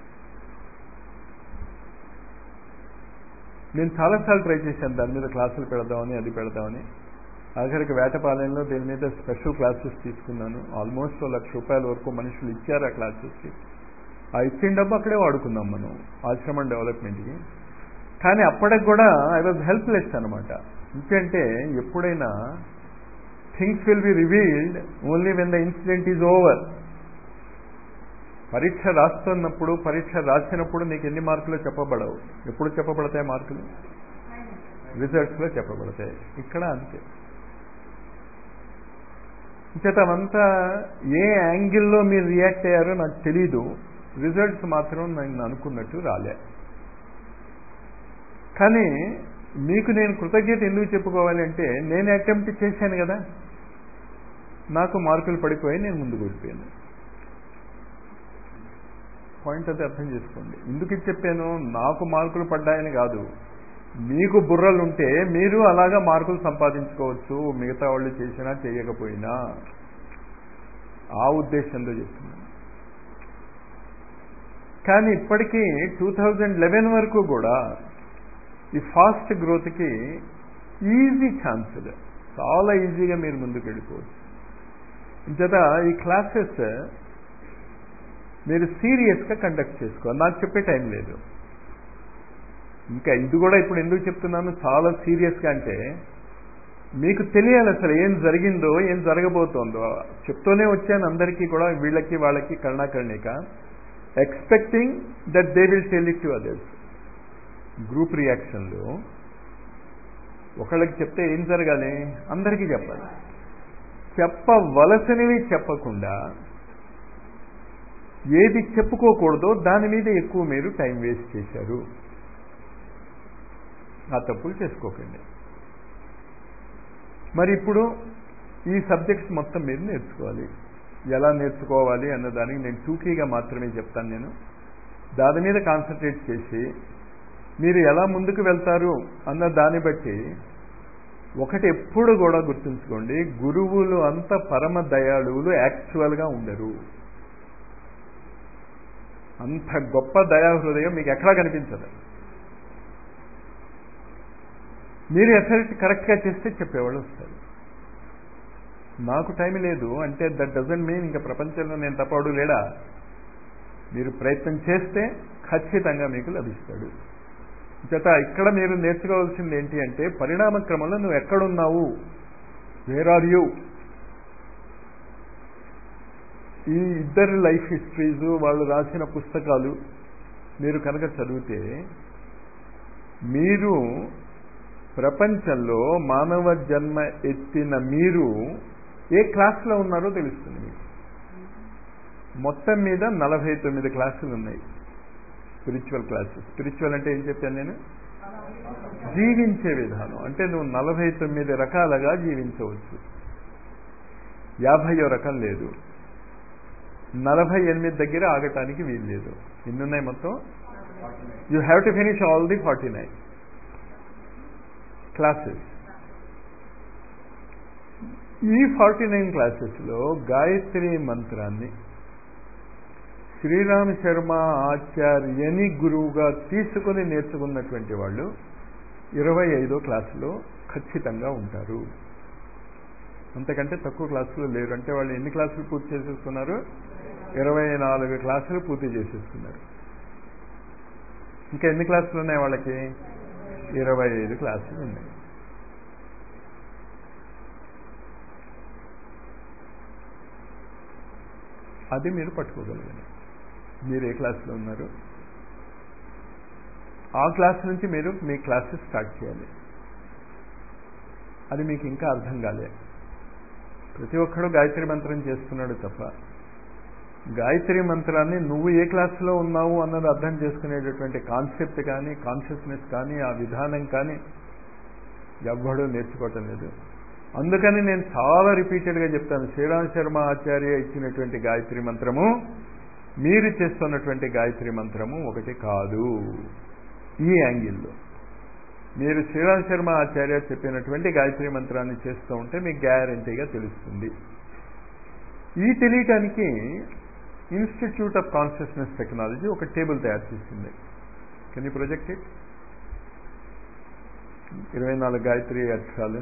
నేను చాలాసార్లు ట్రై చేశాను దాని మీద క్లాసులు పెడదామని అది పెడదామని ఆఖరికి వేటపాలెంలో దీని మీద స్పెషల్ క్లాసెస్ తీసుకున్నాను ఆల్మోస్ట్ లక్ష రూపాయల వరకు మనుషులు ఇచ్చారు ఆ క్లాసెస్కి ఆ ఇచ్చిన డబ్బు అక్కడే వాడుకున్నాం మనం ఆశ్రమం డెవలప్మెంట్కి కానీ అప్పటికి కూడా ఐ వాజ్ హెల్ప్లెస్ అనమాట ఎందుకంటే ఎప్పుడైనా things will be revealed only when the incident is over పరీక్ష రాస్తున్నప్పుడు పరీక్ష రాసినప్పుడు నీకు ఎన్ని మార్కులు చెప్పబడవు ఎప్పుడు చెప్పబడతాయి మార్కులు రిజల్ట్స్లో చెప్పబడతాయి ఇక్కడ అంతే చేత అవంతా ఏ యాంగిల్లో మీరు రియాక్ట్ అయ్యారో నాకు తెలీదు రిజల్ట్స్ మాత్రం నేను అనుకున్నట్టు రాలే కానీ మీకు నేను కృతజ్ఞత ఎందుకు చెప్పుకోవాలి అంటే నేను అటెంప్ట్ చేశాను కదా నాకు మార్కులు పడిపోయి నేను ముందుకు వెళ్ళిపోయాను పాయింట్ అది అర్థం చేసుకోండి ఎందుకు ఇది చెప్పాను నాకు మార్కులు పడ్డాయని కాదు మీకు బుర్రలు ఉంటే మీరు అలాగా మార్కులు సంపాదించుకోవచ్చు మిగతా వాళ్ళు చేసినా చేయకపోయినా ఆ ఉద్దేశంతో చెప్తున్నాను కానీ ఇప్పటికీ టూ థౌజండ్ లెవెన్ వరకు కూడా ఈ ఫాస్ట్ గ్రోత్కి ఈజీ ఛాన్సులు చాలా ఈజీగా మీరు ముందుకు వెళ్ళిపోవచ్చు ఇంచేత ఈ క్లాసెస్ మీరు సీరియస్గా కండక్ట్ చేసుకోవాలి నాకు చెప్పే టైం లేదు ఇంకా ఇది కూడా ఇప్పుడు ఎందుకు చెప్తున్నాను చాలా సీరియస్గా అంటే మీకు తెలియాలి అసలు ఏం జరిగిందో ఏం జరగబోతోందో చెప్తూనే వచ్చాను అందరికీ కూడా వీళ్ళకి వాళ్ళకి కర్ణాకర్ణిక expecting that they will tell it to others group రియాక్షన్లో ఒకళ్ళకి చెప్తే ఏం జరగాలి అందరికీ చెప్పాలి చెప్పవలసినవి చెప్పకుండా ఏది చెప్పుకోకూడదో దాని మీద ఎక్కువ మీరు టైం వేస్ట్ చేశారు ఆ తప్పులు చేసుకోకండి మరి ఇప్పుడు ఈ సబ్జెక్ట్స్ మొత్తం మీరు నేర్చుకోవాలి ఎలా నేర్చుకోవాలి అన్న దానికి నేను టూకీగా మాత్రమే చెప్తాను నేను దాని మీద కాన్సన్ట్రేట్ చేసి మీరు ఎలా ముందుకు వెళ్తారు అన్న దాన్ని బట్టి ఒకటి ఎప్పుడు కూడా గుర్తుంచుకోండి గురువులు అంత పరమ దయాళువులు యాక్చువల్గా ఉండరు అంత గొప్ప దయా హృదయం మీకు ఎక్కడా కనిపించదు మీరు ఎఫెక్ట్ కరెక్ట్గా చేస్తే చెప్పేవాళ్ళు వస్తారు నాకు టైం లేదు అంటే దట్ డజంట్ మీన్ ఇంకా ప్రపంచంలో నేను తప్పడు లేడా మీరు ప్రయత్నం చేస్తే ఖచ్చితంగా మీకు లభిస్తాడు చేత ఇక్కడ మీరు నేర్చుకోవాల్సింది ఏంటి అంటే పరిణామ క్రమంలో నువ్వు ఎక్కడున్నావు వేర్ ఆర్ యూ ఈ ఇద్దరి లైఫ్ హిస్టరీస్ వాళ్ళు రాసిన పుస్తకాలు మీరు కనుక చదివితే మీరు ప్రపంచంలో మానవ జన్మ ఎత్తిన మీరు ఏ క్లాస్లో ఉన్నారో తెలుస్తుంది మీకు మొత్తం మీద నలభై తొమ్మిది క్లాసులు ఉన్నాయి స్పిరిచువల్ క్లాసెస్ స్పిరిచువల్ అంటే ఏం చెప్పాను నేను జీవించే విధానం అంటే నువ్వు నలభై తొమ్మిది రకాలుగా జీవించవచ్చు యాభైయో రకం లేదు నలభై ఎనిమిది దగ్గర ఆగటానికి వీలు లేదు ఎన్నున్నాయి మొత్తం you have to finish all the forty nine classes ఈ ఫార్టీ నైన్ క్లాసెస్లో గాయత్రి మంత్రాన్ని శ్రీరామ్ శర్మ ఆచార్యని గురువుగా తీసుకుని నేర్చుకున్నటువంటి వాళ్ళు ఇరవై ఐదో క్లాసులో ఖచ్చితంగా ఉంటారు అంతకంటే తక్కువ క్లాసులు లేరు అంటే వాళ్ళు ఎన్ని క్లాసులు పూర్తి చేసేసుకున్నారు ఇరవై నాలుగు క్లాసులు పూర్తి చేసేసుకున్నారు ఇంకా ఎన్ని క్లాసులు ఉన్నాయి వాళ్ళకి ఇరవై ఐదు క్లాసులు ఉన్నాయి అది మీరు పట్టుకోగలగాలి మీరు ఏ క్లాస్లో ఉన్నారు ఆ క్లాస్ నుంచి మీరు మీ క్లాసెస్ స్టార్ట్ చేయాలి అది మీకు ఇంకా అర్థం కాలే ప్రతి ఒక్కడు గాయత్రి మంత్రం చేస్తున్నాడు తప్ప గాయత్రి మంత్రాన్ని నువ్వు ఏ క్లాసులో ఉన్నావు అన్నది అర్థం చేసుకునేటటువంటి కాన్సెప్ట్ కానీ కాన్షియస్నెస్ కానీ ఆ విధానం కానీ ఎవ్వడూ నేర్చుకోవటం లేదు అందుకని నేను చాలా రిపీటెడ్గా చెప్తాను శ్రీరామ్ శర్మ ఆచార్య ఇచ్చినటువంటి గాయత్రి మంత్రము మీరు చేస్తున్నటువంటి గాయత్రి మంత్రము ఒకటి కాదు ఈ యాంగిల్లో మీరు శ్రీరామ్ శర్మ ఆచార్య చెప్పినటువంటి గాయత్రి మంత్రాన్ని చేస్తూ ఉంటే మీకు గ్యారంటీగా తెలుస్తుంది ఈ తెలియటానికి ఇన్స్టిట్యూట్ ఆఫ్ కాన్షియస్నెస్ టెక్నాలజీ ఒక టేబుల్ తయారు చేసింది కెన్ యూ ప్రొజెక్ట్ ఇట్ ఇరవై నాలుగు గాయత్రి అక్షరాలు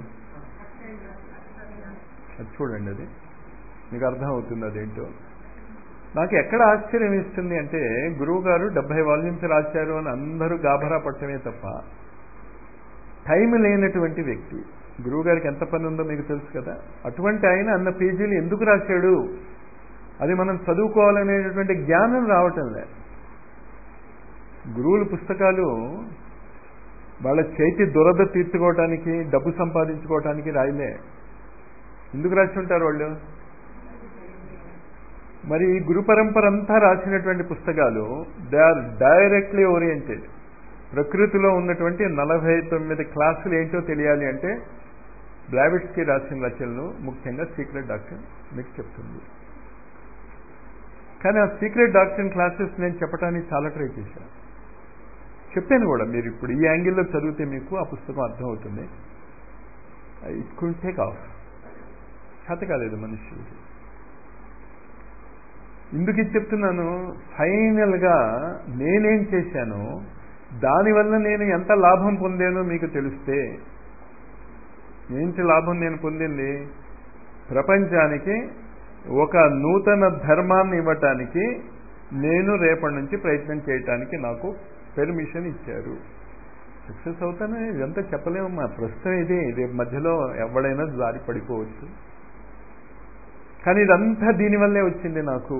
అది చూడండి అది మీకు అర్థం అవుతుంది అదేంటో నాకు ఎక్కడ ఆశ్చర్యం ఇస్తుంది అంటే గురువు గారు డెబ్బై వాల్యూమ్స్ రాశారు అని అందరూ గాభరా పట్టమే తప్ప టైం లేనటువంటి వ్యక్తి గురువు గారికి ఎంత పని ఉందో మీకు తెలుసు కదా అటువంటి ఆయన అన్న పేజీలు ఎందుకు రాశాడు అది మనం చదువుకోవాలనేటటువంటి జ్ఞానం రావటం లే గురువుల పుస్తకాలు వాళ్ళ చేతి దురద తీర్చుకోవటానికి డబ్బు సంపాదించుకోవటానికి రాయలే ఎందుకు రాసి ఉంటారు వాళ్ళు మరి ఈ గురు పరంపర అంతా రాసినటువంటి పుస్తకాలు దే ఆర్ డైరెక్ట్లీ ఓరియంటెడ్ ప్రకృతిలో ఉన్నటువంటి నలభై తొమ్మిది క్లాసులు ఏంటో తెలియాలి అంటే బ్లావిట్స్కి రాసిన రచనలు ముఖ్యంగా సీక్రెట్ డాక్టర్ మీకు చెప్తుంది కానీ ఆ సీక్రెట్ డాక్టర్ క్లాసెస్ నేను చెప్పడానికి చాలా ట్రై చేశాను చెప్పాను కూడా మీరు ఇప్పుడు ఈ యాంగిల్లో చదివితే మీకు ఆ పుస్తకం అర్థమవుతుంది ఇట్ కుడ్ టేక్ ఆఫ్ చేత కాలేదు మనుషులకి ఎందుకు ఇది చెప్తున్నాను ఫైనల్గా నేనేం చేశానో దానివల్ల నేను ఎంత లాభం పొందానో మీకు తెలిస్తే ఏంటి లాభం నేను పొందింది ప్రపంచానికి ఒక నూతన ధర్మాన్ని ఇవ్వటానికి నేను రేపటి నుంచి ప్రయత్నం చేయటానికి నాకు పెర్మిషన్ ఇచ్చారు సక్సెస్ అవుతానే ఇదంతా చెప్పలేమమ్మా ప్రస్తుతం ఇది రేపు మధ్యలో ఎవడైనా జారి పడిపోవచ్చు కానీ ఇదంతా దీనివల్లే వచ్చింది నాకు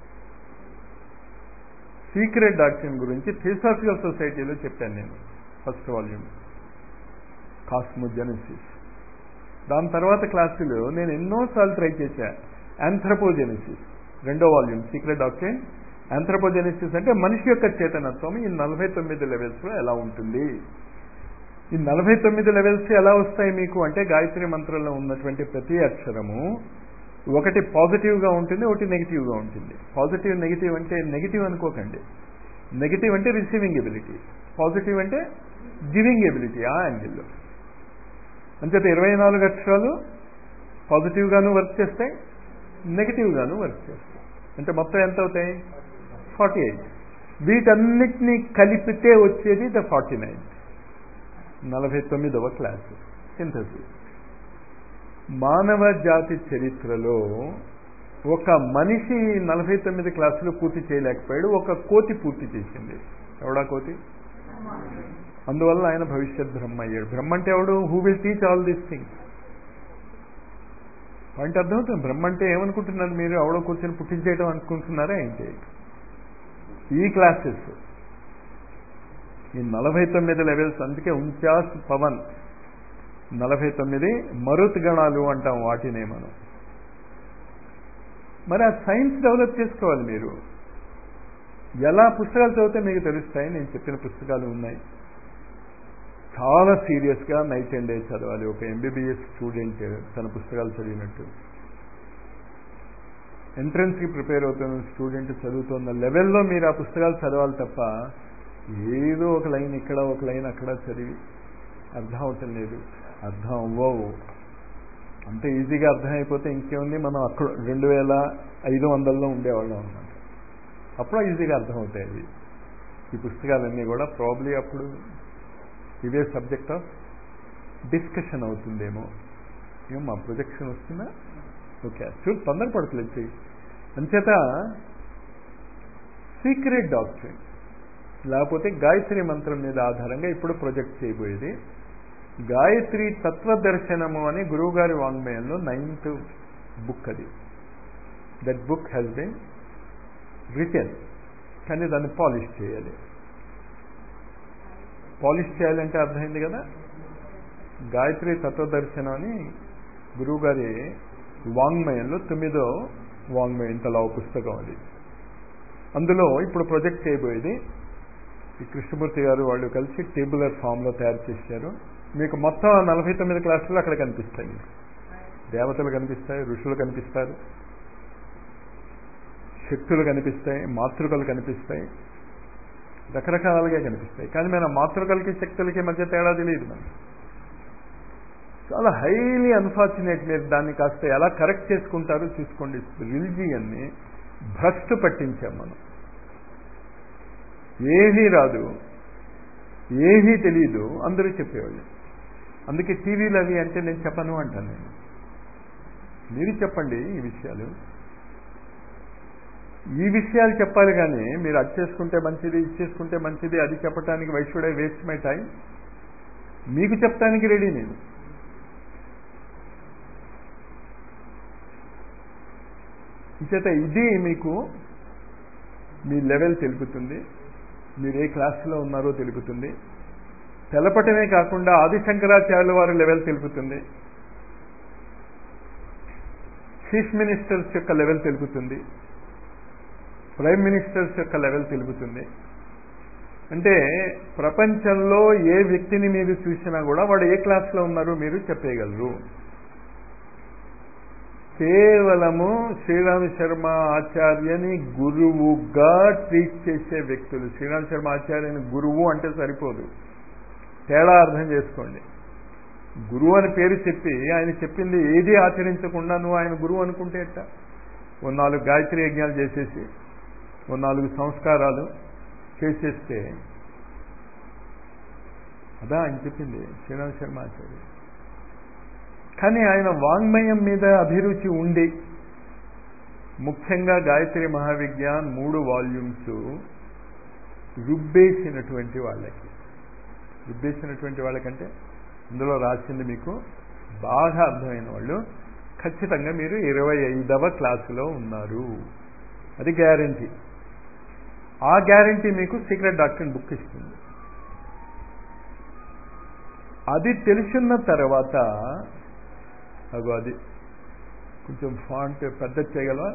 సీక్రెట్ డాక్టర్ గురించి థియోసాఫికల్ సొసైటీలో చెప్పాను నేను ఫస్ట్ వాల్యూమ్ కాస్మోజెనసిస్ దాని తర్వాత క్లాసులు నేను ఎన్నోసార్లు ట్రై చేశా ఆంథ్రపోజెనసిస్ రెండో వాల్యూమ్ సీక్రెట్ డాక్టర్ ఆంథ్రపోజెనసిస్ అంటే మనిషి యొక్క చేతనత్వం ఈ నలభై తొమ్మిది లెవెల్స్లో ఎలా ఉంటుంది ఈ నలభై తొమ్మిది లెవెల్స్ ఎలా వస్తాయి మీకు అంటే గాయత్రి మంత్రంలో ఉన్నటువంటి ప్రతి అక్షరము ఒకటి పాజిటివ్గా ఉంటుంది ఒకటి నెగిటివ్గా ఉంటుంది పాజిటివ్ నెగిటివ్ అంటే నెగిటివ్ అనుకోకండి నెగిటివ్ అంటే రిసీవింగ్ ఎబిలిటీ పాజిటివ్ అంటే గివింగ్ ఎబిలిటీ ఆ యాంగిల్లో అంచేత ఇరవై నాలుగు అక్షరాలు పాజిటివ్గాను వర్క్ చేస్తాయి నెగిటివ్గాను వర్క్ చేస్తాయి అంటే మొత్తం ఎంత అవుతాయి ఫార్టీ ఎయిట్ వీటన్నిటినీ కలిపితే వచ్చేది ద ఫార్టీ నైన్ నలభై తొమ్మిదవ క్లాసు సింథసిస్ మానవ జాతి చరిత్రలో ఒక మనిషి నలభై తొమ్మిది క్లాసులు పూర్తి చేయలేకపోయాడు ఒక కోతి పూర్తి చేసింది ఎవడా కోతి అందువల్ల ఆయన భవిష్యత్ బ్రహ్మ అయ్యాడు బ్రహ్మ అంటే ఎవడు who will teach all these things point అర్థమవుతుంది బ్రహ్మ అంటే ఏమనుకుంటున్నారు మీరు ఎవడో కూర్చొని పుట్టించేయడం అనుకుంటున్నారా ఏంటి ఈ క్లాసెస్ ఈ నలభై తొమ్మిది లెవెల్స్ అందుకే ఉంచాస్ పవన్ నలభై తొమ్మిది మరుత్ గణాలు అంటాం వాటినే మనం మరి ఆ సైన్స్ డెవలప్ చేసుకోవాలి మీరు ఎలా పుస్తకాలు చదివితే మీకు తెలుస్తాయి నేను చెప్పిన పుస్తకాలు ఉన్నాయి చాలా సీరియస్గా నైట్ అండ్ డే చదవాలి ఒక ఎంబీబీఎస్ స్టూడెంట్ తన పుస్తకాలు చదివినట్టు ఎంట్రన్స్కి ప్రిపేర్ అవుతున్న స్టూడెంట్ చదువుతున్న లెవెల్లో మీరు ఆ పుస్తకాలు చదవాలి తప్ప ఏదో ఒక లైన్ ఇక్కడ ఒక లైన్ అక్కడ చదివి అర్థం అవటం లేదు అర్థం అవ్వవు అంత ఈజీగా అర్థమైపోతే ఇంకేముంది మనం అక్కడ రెండు వేల ఐదు వందల్లో ఉండేవాళ్ళం అన్నమాట అప్పుడు ఈజీగా అర్థమవుతాయి అవి ఈ పుస్తకాలన్నీ కూడా ప్రాబ్లీ అప్పుడు ఇవే సబ్జెక్ట్ ఆఫ్ డిస్కషన్ అవుతుందేమో ఏమో మా ప్రొజెక్షన్ వస్తుందా ఓకే చూడు తొందరపడట్లేదు అంచేత సీక్రెట్ డాక్టరీన్ లేకపోతే గాయత్రి మంత్రం మీద ఆధారంగా ఇప్పుడు ప్రొజెక్ట్ చేయబోయేది గాయత్రి తత్వదర్శనము అని గురువుగారి వాంగ్మయంలో నైన్త్ బుక్ అది that book has been written కానీ దాన్ని పాలిష్ చేయాలి పాలిష్ చేయాలంటే అర్థమైంది కదా గాయత్రి తత్వదర్శనం అని గురువుగారి వాంగ్మయంలో తొమ్మిదో వాంగ్మయం ఇంతలా పుస్తకం అది అందులో ఇప్పుడు ప్రొజెక్ట్ చేయబోయేది ఈ కృష్ణమూర్తి గారు వాళ్ళు కలిసి టేబులర్ ఫామ్లో తయారు చేశారు మీకు మొత్తం నలభై తొమ్మిది క్లాసులు అక్కడ కనిపిస్తాయి దేవతలు కనిపిస్తాయి ఋషులు కనిపిస్తారు శక్తులు కనిపిస్తాయి మాతృకలు కనిపిస్తాయి రకరకాలుగా కనిపిస్తాయి కానీ మన మాతృకలకి శక్తులకి మధ్య తేడా తెలియదు మనకి చాలా హైలీ అన్ఫార్చునేట్ మీరు దాన్ని కాస్త ఎలా కరెక్ట్ చేసుకుంటారో చూసుకోండి రిలిజియన్ని భ్రష్టు పట్టించాం మనం ఏమీ రాదు ఏమీ తెలియదు అందరూ చెప్పేవాళ్ళు అందుకే టీవీలు అవి అంటే నేను చెప్పను అంటాను నేను మీరు చెప్పండి ఈ విషయాలు ఈ విషయాలు చెప్పాలి కానీ మీరు అది చేసుకుంటే మంచిది ఇది చేసుకుంటే మంచిది అది చెప్పడానికి వైశ్యుడే వేస్ట్ మై టైం మీకు చెప్పడానికి రెడీ నేను చేత ఇది మీకు మీ లెవెల్ తెలుపుతుంది మీరు ఏ క్లాసులో ఉన్నారో తెలుపుతుంది తెలపటమే కాకుండా ఆదిశంకరాచార్యుల వారి లెవెల్ తెలుపుతుంది చీఫ్ మినిస్టర్స్ యొక్క లెవెల్ తెలుపుతుంది ప్రైమ్ మినిస్టర్స్ యొక్క లెవెల్ తెలుపుతుంది అంటే ప్రపంచంలో ఏ వ్యక్తిని మీరు చూసినా కూడా వాడు ఏ క్లాస్లో ఉన్నారో మీరు చెప్పేయగలరు కేవలము శ్రీరామ శర్మ ఆచార్యని గురువుగా ట్రీట్ చేసే వ్యక్తులు శ్రీరామ శర్మ ఆచార్యని గురువు అంటే సరిపోదు తేడా అర్థం చేసుకోండి గురువు అని పేరు చెప్పి ఆయన చెప్పింది ఏది ఆచరించకుండా నువ్వు ఆయన గురువు అనుకుంటే ఎట్ట ఓ నాలుగు గాయత్రి యజ్ఞాలు చేసేసి ఓ నాలుగు సంస్కారాలు చేసేస్తే అదా ఆయన చెప్పింది శ్రీరామ శర్మ ఆచార్య కానీ ఆయన వాంగ్మయం మీద అభిరుచి ఉండి ముఖ్యంగా గాయత్రి మహావిజ్ఞాన్ మూడు వాల్యూమ్స్ రుబ్బేసినటువంటి వాళ్ళకి రుబ్బేసినటువంటి వాళ్ళకంటే ఇందులో రాసింది మీకు బాగా అర్థమైన వాళ్ళు ఖచ్చితంగా మీరు ఇరవై ఐదవ క్లాసులో ఉన్నారు అది గ్యారంటీ ఆ గ్యారంటీ మీకు సీక్రెట్ డాక్టర్ బుక్ ఇస్తుంది అది తెలుసున్న తర్వాత అగో అది కొంచెం ఫాంట్ పెద్ద చేయగలవా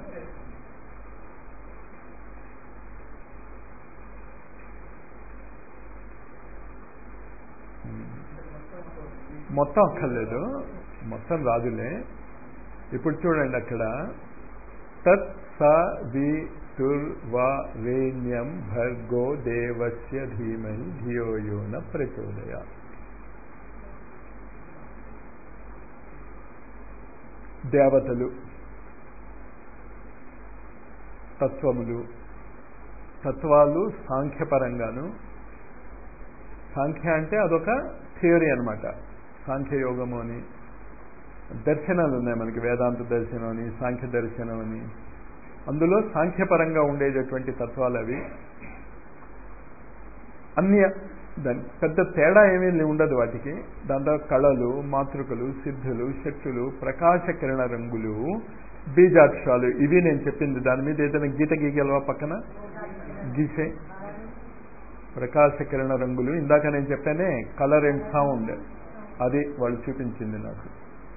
మొత్తం అక్కర్లేదు మొత్తం రాదులే ఇప్పుడు చూడండి అక్కడ తత్ స వి తుర్వరేణ్యం భర్గో దేవస్య ధీమహి ధియో యోన ప్రచోదయ దేవతలు తత్వములు తత్వాలు సాంఖ్యపరంగాను సాంఖ్య అంటే అదొక థియరీ అనమాట సాంఖ్యయోగము అని దర్శనాలు ఉన్నాయి మనకి వేదాంత దర్శనం అని సాంఖ్య దర్శనం అని అందులో సాంఖ్యపరంగా ఉండేటటువంటి తత్వాలు అవి అన్ని దాని పెద్ద తేడా ఏమీ ఉండదు వాటికి దాంట్లో కళలు మాతృకలు సిద్ధులు శక్తులు ప్రకాశ కిరణ రంగులు బీజాక్షరాలు ఇవి నేను చెప్పింది దాని మీద ఏదైనా గీత గీయగలవా పక్కన గీసే ప్రకాశ కిరణ రంగులు ఇందాక నేను చెప్పానే కలర్ అండ్ సౌండ్ అది వాళ్ళు చూపించింది నాకు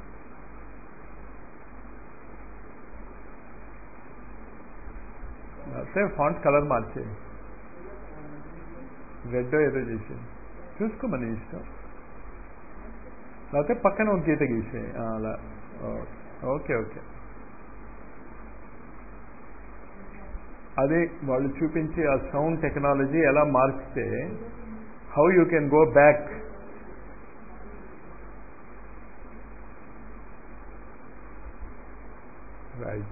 అయితే ఫాంట్ కలర్ మార్చే రెడ్ ఏదో చేసేది చూసుకోమని ఇష్టం లేకపోతే పక్కన ఒక గీత గీసే అలా ఓకే ఓకే అదే వాళ్ళు చూపించి ఆ సౌండ్ టెక్నాలజీ ఎలా మార్చితే how you can go back right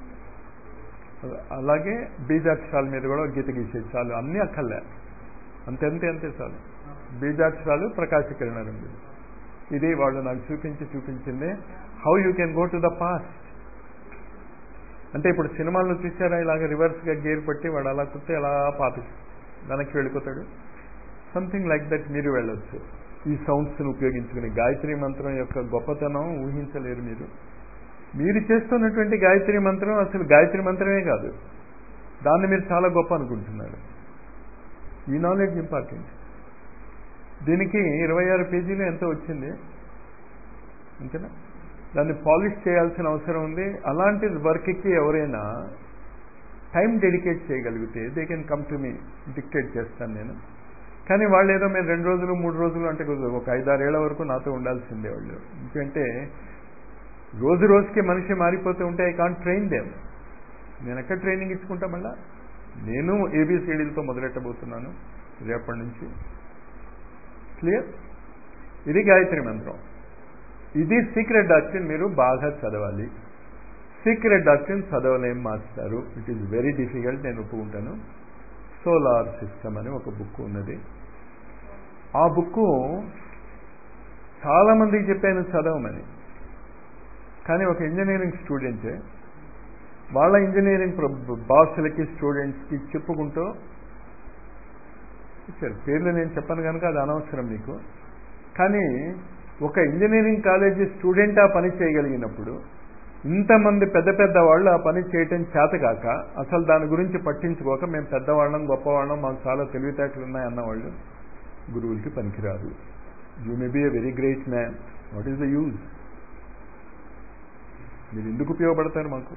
అలాగే బీజాక్షరాల మీద కూడా గీత గీసేది చాలు అన్ని అక్కర్లే అంతే అంతే అంతే చాలు బీజాక్షరాలు ప్రకాశీకరణ రంగులు ఇది వాళ్ళు నాకు చూపించి చూపించింది how you can go to the past అంటే ఇప్పుడు సినిమాల్లో చూసారా ఇలాగ రివర్స్గా గేర్ పట్టి వాడు అలా కుత్తే అలా పాపి వెనక్కి వెళ్ళిపోతాడు సంథింగ్ లైక్ దట్ మీరు వెళ్ళొచ్చు ఈ సౌండ్స్ని ఉపయోగించుకుని గాయత్రి మంత్రం యొక్క గొప్పతనం ఊహించలేరు మీరు మీరు చేస్తున్నటువంటి గాయత్రి మంత్రం అసలు గాయత్రి మంత్రమే కాదు దాన్ని మీరు చాలా గొప్ప అనుకుంటున్నారు ఈ నాలెడ్జ్ ఇంపార్టెంట్ దీనికి ఇరవై ఆరు పేజీలు ఎంతో వచ్చింది అంతేనా దాన్ని పాలిష్ చేయాల్సిన అవసరం ఉంది అలాంటి వర్క్కి ఎవరైనా టైం డెడికేట్ చేయగలిగితే they can come to me dictate చేస్తాను నేను కానీ వాళ్ళు ఏదో మేము రెండు రోజులు మూడు రోజులు అంటే కుదరదు ఒక ఐదారేళ్ల వరకు నాతో ఉండాల్సిందే వాళ్ళు ఎందుకంటే రోజు రోజుకి మనిషి మారిపోతూ ఉంటే ఐ కాంట్ ట్రైన్ దేమ్ నేను ఎక్కడ ట్రైనింగ్ ఇచ్చుకుంటా మళ్ళా నేను ఏబిసిడీలతో మొదలెట్టబోతున్నాను రేపటి నుంచి క్లియర్ ఇది గాయత్రి మంత్రం ఇది సీక్రెట్ డాక్టరీన్ మీరు బాగా చదవాలి సీక్రెట్ డాక్టరీన్ చదవలేం మాస్టారు ఇట్ ఈస్ వెరీ డిఫికల్ట్ నేను ఒప్పుకుంటాను సోలార్ సిస్టమ్ అని ఒక బుక్ ఉన్నది ఆ బుక్ చాలా మందికి చెప్పాను చదవమని కానీ ఒక ఇంజనీరింగ్ స్టూడెంటే వాళ్ళ ఇంజనీరింగ్ బాసులకి స్టూడెంట్స్కి చెప్పుకుంటూ ఇచ్చారు పేర్లు నేను చెప్పను కనుక అది అనవసరం మీకు కానీ ఒక ఇంజనీరింగ్ కాలేజీ స్టూడెంట్ ఆ పని చేయగలిగినప్పుడు ఇంతమంది పెద్ద పెద్ద వాళ్ళు ఆ పని చేయటం చేతకాక అసలు దాని గురించి పట్టించుకోక మేము పెద్దవాళ్ళం గొప్పవాళ్ళం మాకు చాలా తెలివితేటలు ఉన్నాయి అన్నవాళ్ళు గురువులకి పనికిరాదు you may be a very great man what is the use మీరు ఎందుకు ఉపయోగపడతారు మాకు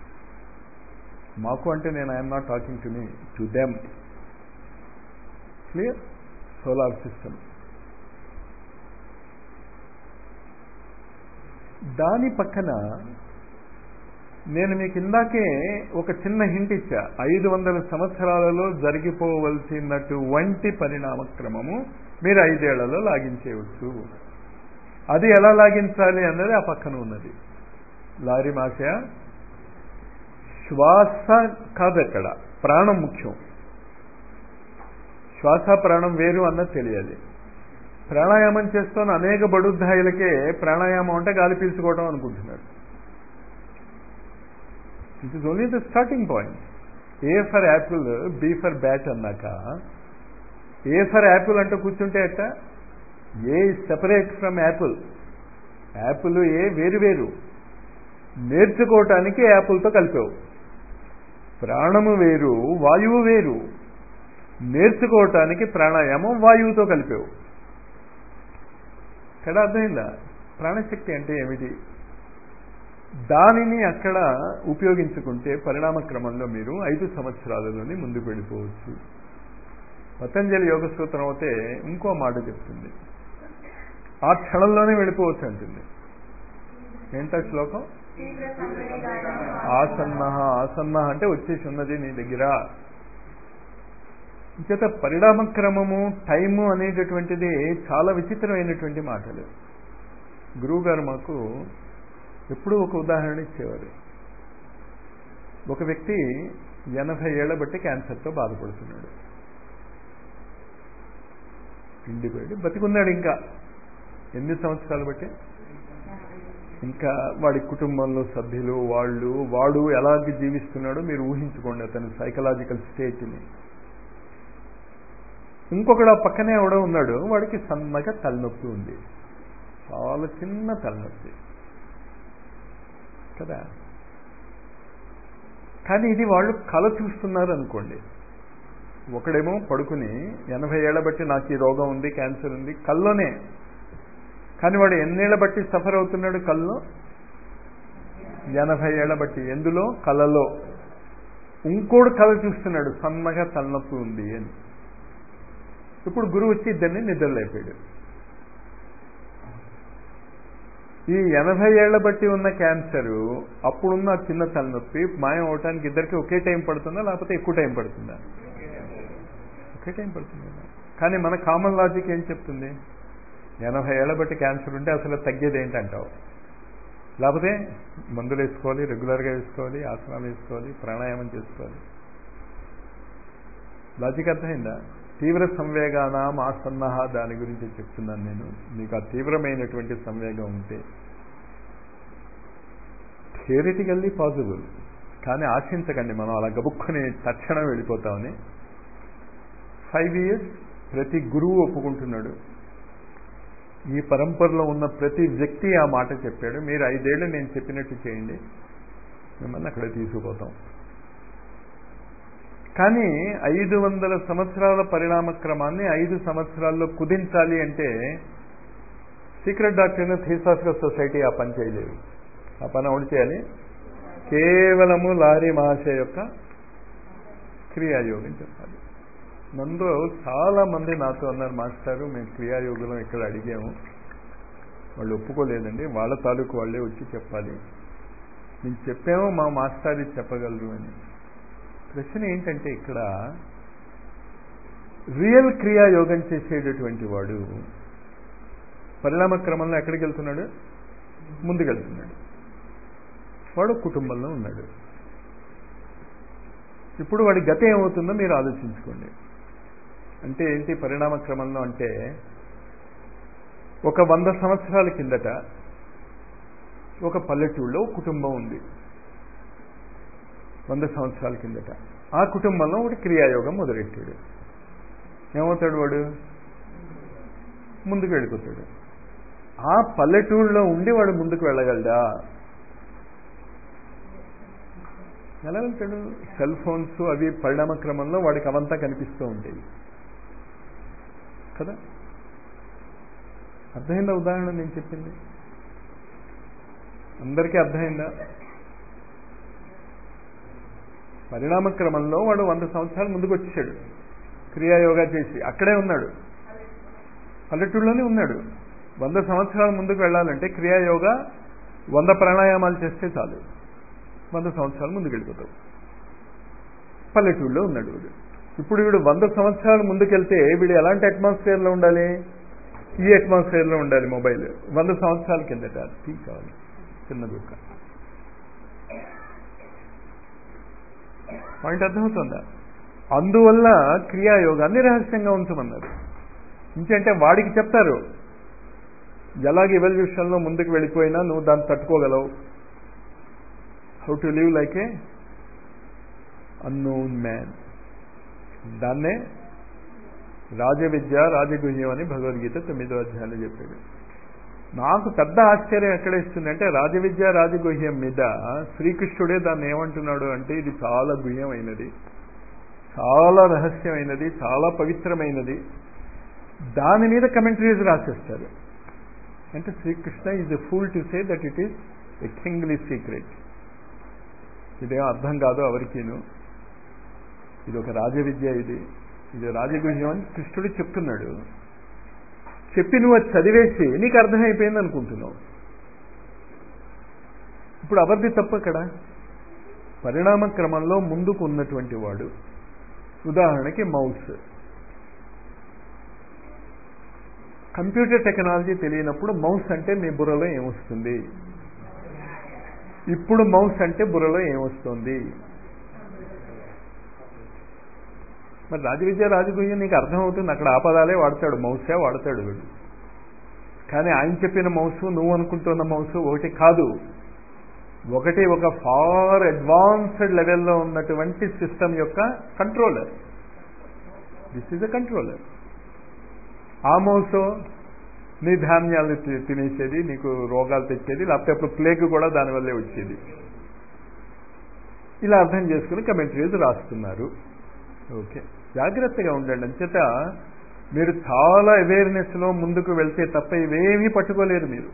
మాకు అంటే నేను I'm not talking to me to them clear solar system దాని పక్కన నేను మీకు ఇందాకే ఒక చిన్న హింట్ ఇచ్చా ఐదు వందల సంవత్సరాలలో జరిగిపోవలసినటువంటి పరిణామ క్రమము మీరు ఐదేళ్లలో లాగించేయవచ్చు అది ఎలా లాగించాలి అన్నది ఆ పక్కన ఉన్నది లారీ మాషయ శ్వాస కాదు అక్కడ ప్రాణం ముఖ్యం శ్వాస ప్రాణం వేరు అన్నది తెలియాలి ప్రాణాయామం చేస్తున్న అనేక బడుద్ధాయులకే ప్రాణాయామం అంటే గాలి పీల్చుకోవడం అనుకుంటున్నారు it is only the starting point A for apple B for bat అన్నాక ఏ ఫర్ యాపిల్ అంటూ కూర్చుంటే అట్ట A separate from apple apple A వేరు వేరు నేర్చుకోవటానికి యాపిల్తో కలిపావు ప్రాణము వేరు వాయువు వేరు నేర్చుకోవటానికి ప్రాణాయామం వాయువుతో కలిపావు కదా అర్థమైందా ప్రాణశక్తి అంటే ఏమిటి దానిని అక్కడ ఉపయోగించుకుంటే పరిణామ క్రమంలో మీరు ఐదు సంవత్సరాలలోనే ముందుకు వెళ్ళిపోవచ్చు పతంజలి యోగ సూత్రం అయితే ఇంకో మాట చెప్తుంది ఆ క్షణంలోనే వెళ్ళిపోవచ్చు అంటుంది ఏంటా శ్లోకం ఆసన్న ఆసన్న అంటే వచ్చేసి ఉన్నది నీ దగ్గర చేత పరిణామ క్రమము టైము అనేటటువంటిది చాలా విచిత్రమైనటువంటి మాటలు గురువు గారు మాకు ఎప్పుడూ ఒక ఉదాహరణ ఇచ్చేవారు ఒక వ్యక్తి ఎనభై ఏళ్ల బట్టి క్యాన్సర్తో బాధపడుతున్నాడు ఇండిపోయాడు బతికున్నాడు ఇంకా ఎన్ని సంవత్సరాలు బట్టి ఇంకా వాడి కుటుంబంలో సభ్యులు వాళ్ళు వాడు ఎలాంటి జీవిస్తున్నాడో మీరు ఊహించుకోండి అతని సైకలాజికల్ స్టేట్ని ఇంకొకడు ఆ పక్కనే ఎవడో ఉన్నాడు వాడికి సన్నగా తలనొప్పి ఉంది చాలా చిన్న తలనొప్పి కదా కానీ ఇది వాళ్ళు కళ చూస్తున్నారు అనుకోండి ఒకడేమో పడుకుని ఎనభై ఏళ్ల బట్టి నాకు ఈ రోగం ఉంది క్యాన్సర్ ఉంది కల్లోనే కానీ వాడు ఎన్నేళ్ల బట్టి సఫర్ అవుతున్నాడు కల్లో ఎనభై ఏళ్ల బట్టి ఎందులో కళలో ఇంకోడు కళ చూస్తున్నాడు సన్నగా తలనొప్పి ఉంది అని ఇప్పుడు గురువు వచ్చి ఇద్దరిని నిద్రలేపాడు ఈ ఎనభై ఏళ్ల బట్టి ఉన్న క్యాన్సర్ అప్పుడున్న చిన్న తలనొప్పి మాయం అవటానికి ఇద్దరికి ఒకే టైం పడుతుందా లేకపోతే ఎక్కువ టైం పడుతుందా ఒకే టైం పడుతుంది కానీ మన కామన్ లాజిక్ ఏం చెప్తుంది ఎనభై ఏళ్ల బట్టి క్యాన్సర్ ఉంటే అసలు తగ్గేది ఏంటంటావు లేకపోతే మందులు వేసుకోవాలి రెగ్యులర్గా వేసుకోవాలి ఆసనాలు వేసుకోవాలి ప్రాణాయామం చేసుకోవాలి లాజిక్ అర్థమైందా తీవ్ర సంవేగానాం ఆసన్నహ దాని గురించి చెప్తున్నాను నేను మీకు ఆ తీవ్రమైనటువంటి సంవేగం ఉంటే థియరిటికల్లీ పాసిబుల్ కానీ ఆశించకండి మనం అలా గబుక్కుని తక్షణం వెళ్ళిపోతామని ఫైవ్ ఇయర్స్ ప్రతి గురువు ఒప్పుకుంటున్నాడు ఈ పరంపరలో ఉన్న ప్రతి వ్యక్తి ఆ మాట చెప్పాడు మీరు ఐదేళ్లు నేను చెప్పినట్టు చేయండి మిమ్మల్ని అక్కడ తీసుకుపోతాం కానీ ఐదు వందల సంవత్సరాల పరిణామ క్రమాన్ని ఐదు సంవత్సరాల్లో కుదించాలి అంటే సీక్రెట్ డాక్టర్ థీసాఫికల్ సొసైటీ ఆ పని చేయలేదు ఆ పని ఎవడు చేయాలి కేవలము లారీ మహాశయ యొక్క క్రియాయోగం చెప్పాలి నన్ను చాలా మంది నాతో అన్నారు మాస్టారు మేము క్రియాయోగంలో ఇక్కడ అడిగాము వాళ్ళు ఒప్పుకోలేదండి వాళ్ళ తాలూకు వాళ్ళే వచ్చి చెప్పాలి మేము చెప్పామో మా మాస్టర్ ఇది చెప్పగలరు అని ప్రశ్న ఏంటంటే ఇక్కడ రియల్ క్రియాయోగం చేసేటటువంటి వాడు పరిణామ క్రమంలో ఎక్కడికి వెళ్తున్నాడు ముందుకెళ్తున్నాడు వాడు కుటుంబంలో ఉన్నాడు ఇప్పుడు వాడి గత ఏమవుతుందో మీరు ఆలోచించుకోండి అంటే ఏంటి పరిణామ క్రమంలో అంటే ఒక వంద సంవత్సరాల కిందట ఒక పల్లెటూళ్ళలో కుటుంబం ఉంది వంద సంవత్సరాల కిందట ఆ కుటుంబంలో ఒకటి క్రియాయోగం మొదలెట్టాడు ఏమవుతాడు వాడు ముందుకు వెళ్ళిపోతాడు ఆ పల్లెటూళ్ళలో ఉండి వాడు ముందుకు వెళ్ళగలడా ఎలా వెళ్తాడు సెల్ ఫోన్స్ అవి పరిణామ క్రమంలో వాడికి అవంతా కనిపిస్తూ ఉంటాయి కదా అర్థమైందా ఉదాహరణ నేను చెప్పింది అందరికీ అర్థమైందా పరిణామ క్రమంలో వాడు వంద సంవత్సరాలు ముందుకు వచ్చాడు క్రియాయోగా చేసి అక్కడే ఉన్నాడు పల్లెటూళ్ళలోనే ఉన్నాడు వంద సంవత్సరాల ముందుకు వెళ్ళాలంటే క్రియాయోగా వంద ప్రాణాయామాలు చేస్తే చాలు వంద సంవత్సరాలు ముందుకు వెళ్ళిపోతావు పల్లెటూళ్ళలో ఉన్నాడు వీడు ఇప్పుడు వీడు వంద సంవత్సరాలు ముందుకెళ్తే వీడు ఎలాంటి అట్మాస్ఫియర్లో ఉండాలి ఈ అట్మాస్ఫియర్లో ఉండాలి మొబైల్ వంద సంవత్సరాల కిందట తీ కావాలి చిన్న దుఃఖ పాయింట్ అర్థమవుతుందా అందువల్ల క్రియాయోగాన్ని రహస్యంగా ఉంచమన్నారు ఇంకంటే వాడికి చెప్తారు ఎలాగ ఎవల్యూషన్లో ముందుకు వెళ్ళిపోయినా నువ్వు దాన్ని తట్టుకోగలవు how to live like a unknown man దాన్నే రాజవిద్య రాజగుహ్యం అని భగవద్గీత తొమ్మిదో అధ్యాయంలో చెప్పాడు నాకు పెద్ద ఆశ్చర్యం ఎక్కడ ఇస్తుందంటే రాజవిద్య రాజగుహ్యం మీద శ్రీకృష్ణుడే దాన్ని ఏమంటున్నాడు అంటే ఇది చాలా గుహ్యమైనది చాలా రహస్యమైనది చాలా పవిత్రమైనది దాని మీద కమెంటరీస్ రాసేస్తారు అంటే Srikrishna is a fool to say that it is a kingly secret ఇదేం అర్థం కాదు ఎవరికీను ఇది ఒక రాజవిద్య ఇది ఇది రాజగుహ్యం అని కృష్ణుడు చెప్తున్నాడు చెప్పి నువ్వు అది చదివేసి నీకు అర్థమైపోయింది అనుకుంటున్నావు ఇప్పుడు అవరిది తప్పు అక్కడ పరిణామ క్రమంలో ముందుకు ఉన్నటువంటి వాడు ఉదాహరణకి మౌస్ కంప్యూటర్ టెక్నాలజీ తెలియనప్పుడు మౌస్ అంటే మీ బుర్రలో ఏమొస్తుంది ఇప్పుడు మౌస్ అంటే బుర్రలో ఏమొస్తుంది మరి రాజవిద్య రాజగుయ్యం నీకు అర్థమవుతుంది అక్కడ ఆ పదాలే వాడతాడు మౌసే వాడతాడు వీడు కానీ ఆయన చెప్పిన మౌసు నువ్వు అనుకుంటున్న మౌసు ఒకటి కాదు ఒకటి ఒక ఫార్ అడ్వాన్స్డ్ లెవెల్లో ఉన్నటువంటి సిస్టమ్ యొక్క controller this is a controller ఆ మౌసో నీ ధాన్యాలు తి- తినేసేది నీకు రోగాలు తెచ్చేది లేకపోతే అప్పుడు ప్లేగ్ కూడా దానివల్లే వచ్చేది ఇలా అర్థం చేసుకుని కమెంటరీస్ రాస్తున్నారు ఓకే జాగ్రత్తగా ఉండండి అంచేత మీరు చాలా అవేర్నెస్లో ముందుకు వెళ్తే తప్ప ఇవేమీ పట్టుకోలేరు మీరు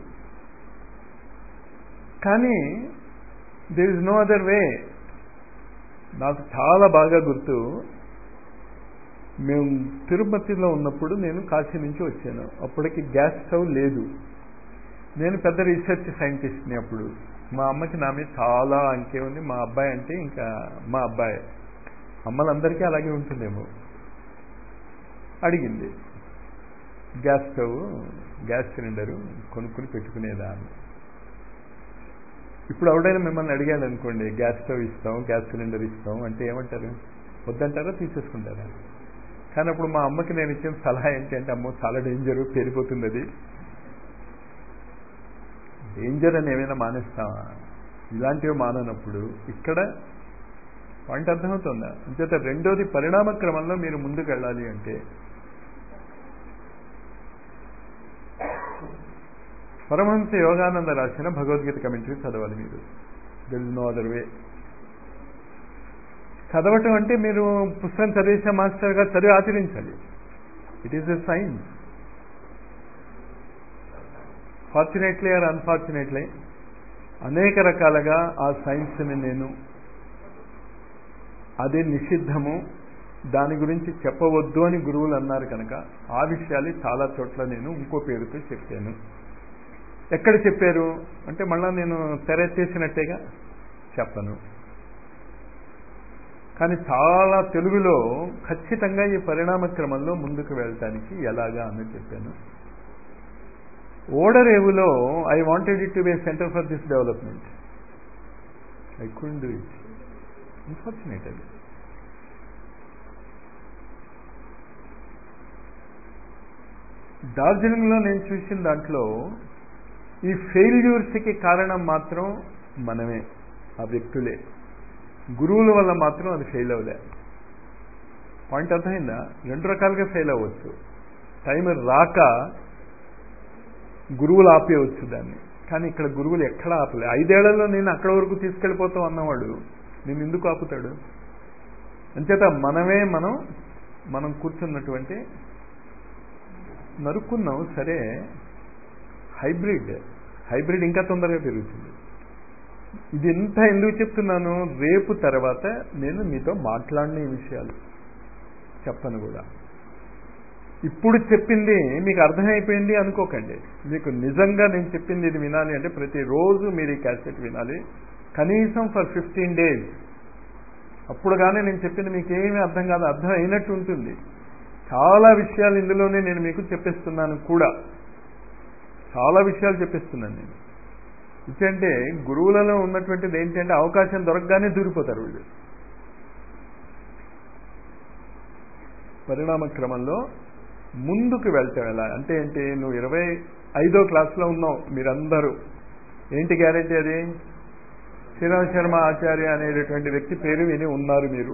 కానీ there is no other way నాకు చాలా బాగా గుర్తు మేము తిరుపతిలో ఉన్నప్పుడు నేను కాశీ నుంచి వచ్చాను అప్పటికి గ్యాస్ స్టవ్ లేదు నేను పెద్ద రీసెర్చ్ సైంటిస్ట్ని అప్పుడు మా అమ్మకి నా మీద చాలా అంకే ఉంది మా అబ్బాయి అంటే ఇంకా మా అబ్బాయి అమ్మలందరికీ అలాగే ఉంటుందేమో అడిగింది గ్యాస్ స్టవ్ గ్యాస్ సిలిండరు కొనుక్కుని పెట్టుకునేదా అని ఇప్పుడు ఎవడైనా మిమ్మల్ని అడిగాడు అనుకోండి గ్యాస్ స్టవ్ ఇస్తాం గ్యాస్ సిలిండర్ ఇస్తాం అంటే ఏమంటారు వద్దంటారా తీసేసుకుంటారా కానీ అప్పుడు మా అమ్మకి నేను ఇచ్చిన సలహా ఏంటంటే అమ్మో చాలా డేంజర్ పేరిపోతుంది అది డేంజర్ అని ఏమైనా మానేస్తావా ఇలాంటివి మాననప్పుడు ఇక్కడ పాయింట్ అర్థమవుతుందా అంచేత రెండోది పరిణామ క్రమంలో మీరు ముందుకు వెళ్ళాలి అంటే పరమహంస యోగానంద రాసిన భగవద్గీత కమెంటరీ చదవాలి మీరు దెర్ ఇస్ నో అదర్ వే చదవటం అంటే మీరు పుస్తకం చదివేసే మాస్టర్గా చదివి ఆచరించాలి it is a science fortunately are unfortunately అనేక రకాలుగా ఆ సైన్స్ని నేను అది నిషిద్ధము దాని గురించి చెప్పవద్దు అని గురువులు అన్నారు కనుక ఆ విషయాలు చాలా చోట్ల నేను ఇంకో పేరుతో చెప్పాను ఎక్కడ చెప్పారు అంటే మళ్ళా నేను తెరెత్తేసినట్టేగా చెప్పను కానీ చాలా తెలుగులో ఖచ్చితంగా ఈ పరిణామ క్రమంలో ముందుకు వెళ్ళటానికి ఎలాగా అని చెప్పాను ఓడరేవులో I wanted it to be center for this development I could do it unfortunate అది డార్జిలింగ్లో నేను చూసిన దాంట్లో ఈ ఫెయిల్యూర్స్కి కారణం మాత్రం మనమే ఆ వ్యక్తులే గురువుల వల్ల మాత్రం అది ఫెయిల్ అవ్వలే పాయింట్ అర్థమైందా రెండు రకాలుగా ఫెయిల్ అవ్వచ్చు టైం రాక గురువులు ఆపేయవచ్చు దాన్ని కానీ ఇక్కడ గురువులు ఎక్కడ ఆపలే ఐదేళ్లలో నేను అక్కడ వరకు తీసుకెళ్ళిపోతాం అన్నవాడు నేను ఎందుకు ఆపుతాడు అంచేత మనమే మనం మనం కూర్చున్నటువంటి నరుక్కున్నాం సరే హైబ్రిడ్ హైబ్రిడ్ ఇంకా తొందరగా పెరుగుతుంది ఇది ఎంత ఎందుకు చెప్తున్నాను రేపు తర్వాత నేను మీతో మాట్లాడిన ఈ విషయాలు చెప్పను కూడా ఇప్పుడు చెప్పింది మీకు అర్థమైపోయింది అనుకోకండి మీకు నిజంగా నేను చెప్పింది ఇది వినాలి అంటే ప్రతిరోజు మీరు ఈ క్యాసెట్ వినాలి కనీసం ఫర్ ఫిఫ్టీన్ డేస్ అప్పుడు కానీ నేను చెప్పింది మీకు ఏమీ అర్థం కాదు అర్థం అయినట్టు ఉంటుంది చాలా విషయాలు ఇందులోనే నేను మీకు చెప్పిస్తున్నాను కూడా చాలా విషయాలు చెప్పిస్తున్నాను నేను ఎందుకంటే గురువులలో ఉన్నటువంటిది ఏంటంటే అవకాశం దొరకగానే దూరిపోతారు వీళ్ళు పరిణామ క్రమంలో ముందుకు వెళ్తాం ఎలా అంటే ఏంటి నువ్వు ఇరవై ఐదో క్లాస్లో ఉన్నావు మీరందరూ ఏంటి గ్యారెంటీ అది శ్రీరామ్ శర్మ ఆచార్య అనేటటువంటి వ్యక్తి పేరు విని ఉన్నారు మీరు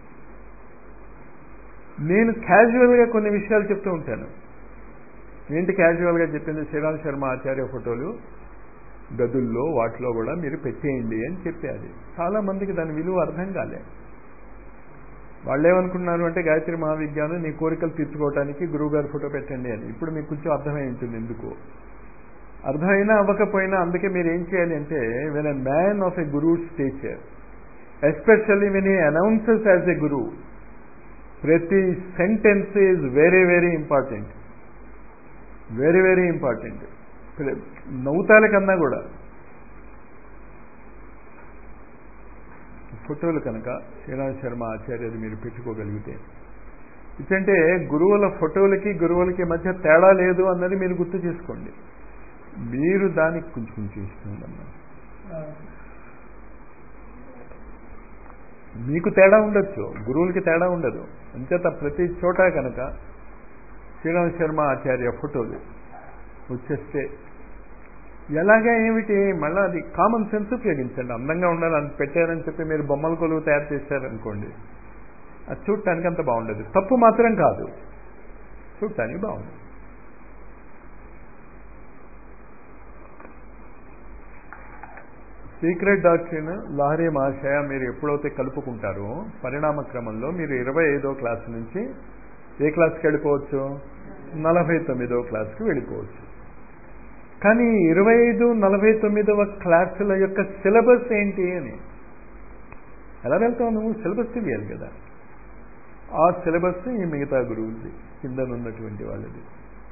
నేను క్యాజువల్గా కొన్ని విషయాలు చెప్తూ ఉంటాను ఏంటి క్యాజువల్గా చెప్పింది శ్రీరామ్ శర్మ ఆచార్య ఫోటోలు గదుల్లో వాటిలో కూడా మీరు పెట్టేయండి అని చెప్పారు చాలా మందికి దాని విలువ అర్థం కాలే వాళ్ళు ఏమనుకున్నారు అంటే గాయత్రి మహావిజ్ఞానం నీ కోరికలు తీర్చుకోవడానికి గురువు గారి ఫోటో పెట్టండి అని ఇప్పుడు మీకు కొంచెం అర్థమై ఉంటుంది ఎందుకు అర్థమైనా అవ్వకపోయినా అందుకే మీరు ఏం చేయాలి అంటే when a man of a guru stature especially when he announces as a guru ప్రతి sentence is very very important very very important నవ్వుతాల కన్నా కూడా ఫోటోలు కనుక శ్రీరామ్ శర్మ ఆచార్యులు మీరు పెట్టుకోగలిగితే ఇదంటే గురువుల ఫోటోలకి గురువులకి మధ్య తేడా లేదు అన్నది మీరు గుర్తు చేసుకోండి మీరు దానికి కొంచెం కొంచెం ఇస్తుందమ్మా మీకు తేడా ఉండొచ్చు గురువులకి తేడా ఉండదు అంచేత ప్రతి చోట కనుక శ్రీరామ్ శర్మ ఆచార్య ఫోటోలు వచ్చేస్తే ఎలాగా ఏమిటి మళ్ళీ అది కామన్ సెన్స్ ఉపయోగించండి అందంగా ఉండాలి అని పెట్టారని చెప్పి మీరు బొమ్మల కొలువు తయారు చేశారనుకోండి అది చూడటానికి అంత బాగుండదు తప్పు మాత్రం కాదు చూడటానికి బాగుంది సీక్రెట్ డాక్టరీన్ లహరి మహాశయ మీరు ఎప్పుడైతే కలుపుకుంటారో పరిణామ క్రమంలో మీరు ఇరవై ఐదో క్లాస్ నుంచి ఏ క్లాస్కి వెళ్ళిపోవచ్చు నలభై తొమ్మిదో క్లాస్కి వెళ్ళిపోవచ్చు కానీ ఇరవై ఐదు నలభై తొమ్మిదవ క్లాసుల యొక్క సిలబస్ ఏంటి అని ఎలా వెళ్తావు నువ్వు సిలబస్ తెలియాలి కదా ఆ సిలబస్ ఈ మిగతా గురువులది కిందనున్నటువంటి వాళ్ళది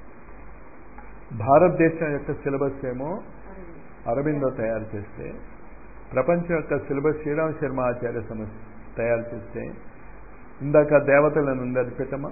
భారతదేశం యొక్క సిలబస్ ఏమో అరవిందో తయారు చేస్తే ప్రపంచం యొక్క సిలబస్ శ్రీరామ్ శర్మ ఆచార్య సమస్య తయారు చేస్తే ఇందాక దేవతలను ఉంది అది పెట్టమా